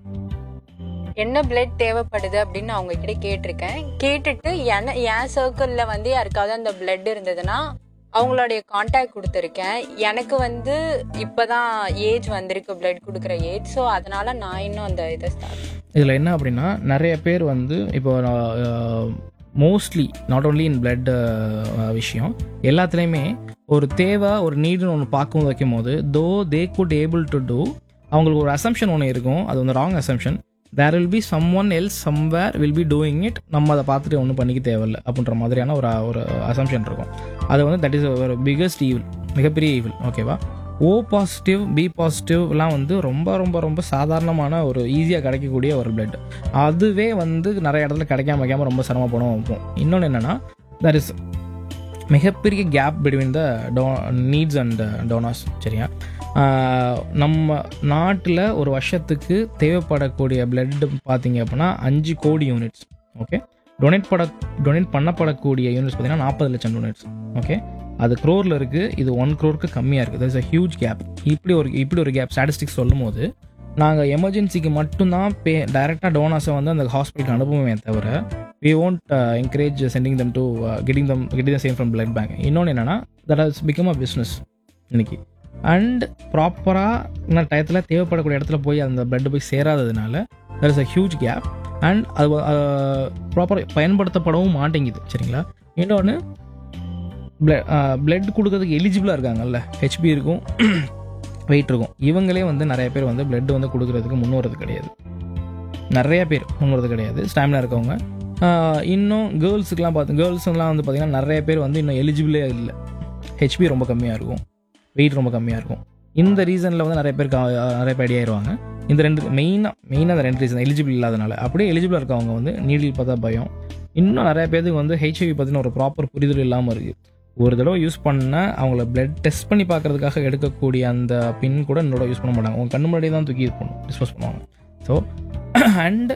D: என்ன பிளட் தேவைப்படுது அப்படின்னு நான் அவங்க கிட்ட கேட்டிருக்கேன் கேட்டுட்டு என என் சர்க்கிள்ல வந்து யாருக்காவது அந்த பிளட் இருந்ததுன்னா அவங்களுடைய காண்டாக்ட் கொடுத்துருக்கேன் எனக்கு வந்து இப்பதான் ஏஜ் வந்திருக்கு பிளட் கொடுக்குற ஏஜ் ஸோ அதனால நான் இன்னும் அந்த இதை ஸ்டார்ட்
E: இதில் என்ன அப்படின்னா நிறைய பேர் வந்து இப்போ mostly not only in blood விஷயம் எல்லாத்துலேயுமே ஒரு தேவை ஒரு நீடுன்னு ஒன்று பார்க்கும் வைக்கும் போது though they could able to do அவங்களுக்கு ஒரு அசம்ஷன் ஒன்று இருக்கும் அது வந்து wrong assumption there will be some one else somewhere will be doing it நம்ம அதை பார்த்துட்டு ஒன்றும் பண்ணிக்க தேவையில்லை அப்படின்ற மாதிரியான ஒரு ஒரு அசம்ஷன் இருக்கும் அது வந்து தட் இஸ் ஒரு பிக்கஸ்ட் ஈவில் மிகப்பெரிய ஈவில் ஓகேவா ஓ பாசிட்டிவ் பி பாசிட்டிவ்லாம் வந்து ரொம்ப ரொம்ப ரொம்ப சாதாரணமான ஒரு ஈஸியாக கிடைக்கக்கூடிய ஒரு பிளட் அதுவே வந்து நிறைய இடத்துல கிடைக்காம வைக்காம ரொம்ப சிரமப்படும் வைப்போம் இன்னொன்று என்னென்னா தட் இஸ் மிகப்பெரிய gap between the two needs and donors சரியா ஆஹ் நம்ம நாட்டில் ஒரு வருஷத்துக்கு தேவைப்படக்கூடிய பிளட் பார்த்தீங்க அப்படின்னா அஞ்சு கோடி யூனிட்ஸ் ஓகே டொனேட் பட டொனேட் பண்ணப்படக்கூடிய யூனிட்ஸ் பார்த்தீங்கன்னா நாற்பது லட்சம் யூனிட்ஸ் ஓகே அது க்ரோரில் இருக்குது இது ஒன் க்ரோருக்கு கம்மியாக இருக்குது இஸ் a ஹியூஜ் கேப் இப்படி ஒரு இப்படி ஒரு கேப் ஸ்டாட்டிஸ்டிக்ஸ் சொல்லும் போது நாங்கள் எமர்ஜென்சிக்கு மட்டும்தான் பே டைரெக்டாக டோனாஸை வந்து அந்த ஹாஸ்பிட்டலுக்கு அனுப்புவோமே தவிர we won't encourage sending them to getting them getting the same from blood bank இன்னொன்று என்னென்னா that has become a business இன்னைக்கு அண்ட் ப்ராப்பராக டயத்தில் தேவைப்படக்கூடிய இடத்துல போய் அந்த பிளட் போய் சேராததுனால there is a huge gap and அது ப்ராப்பராக பயன்படுத்தப்படவும் மாட்டேங்குது சரிங்களா இன்னொன்று பிளட் கொடுக்கறதுக்கு எலிஜிபிளாக இருக்காங்கல்ல ஹெச்பி இருக்கும் வெயிட் இருக்கும் இவங்களே வந்து நிறைய பேர் வந்து பிளட் வந்து கொடுக்கறதுக்கு முன்வரது கிடையாது நிறைய பேர் முன்வரது கிடையாது ஸ்டாமினா இருக்கவங்க ஆஹ் இன்னும் கேர்ள்ஸுக்கெலாம் பார்த்து கேர்ள்ஸ்லாம் வந்து பார்த்திங்கன்னா நிறைய பேர் வந்து இன்னும் எலிஜிபிளே இல்லை ஹெச்பி ரொம்ப கம்மியாக இருக்கும் வெயிட் ரொம்ப கம்மியாக இருக்கும் இந்த ரீசனில் வந்து நிறைய பேர் கா- நிறைய பேர் அடி ஆயிடுவாங்க இந்த ரெண்டு மெயினாக மெயினாக அந்த ரெண்டு ரீசன் எலிஜிபிள் இல்லாதனால அப்படியே எலிஜிபிளாக இருக்கவங்க வந்து நீடில் பார்த்தா பயம் இன்னும் நிறைய பேருக்கு வந்து ஹெச்ஐவி பற்றின ஒரு ப்ராப்பர் புரிதல் இல்லாமல் இருக்குது ஒரு தடவை யூஸ் பண்ணால் அவங்கள பிளட் டெஸ்ட் பண்ணி பார்க்கறதுக்காக எடுக்கக்கூடிய அந்த பின் கூட இன்னொரு யூஸ் பண்ண மாட்டாங்க அவங்க கண்ணு முன்னாடி தான் தூக்கி இது பண்ணும் டிஸ்போஸ் பண்ணுவாங்க ஸோ அண்ட்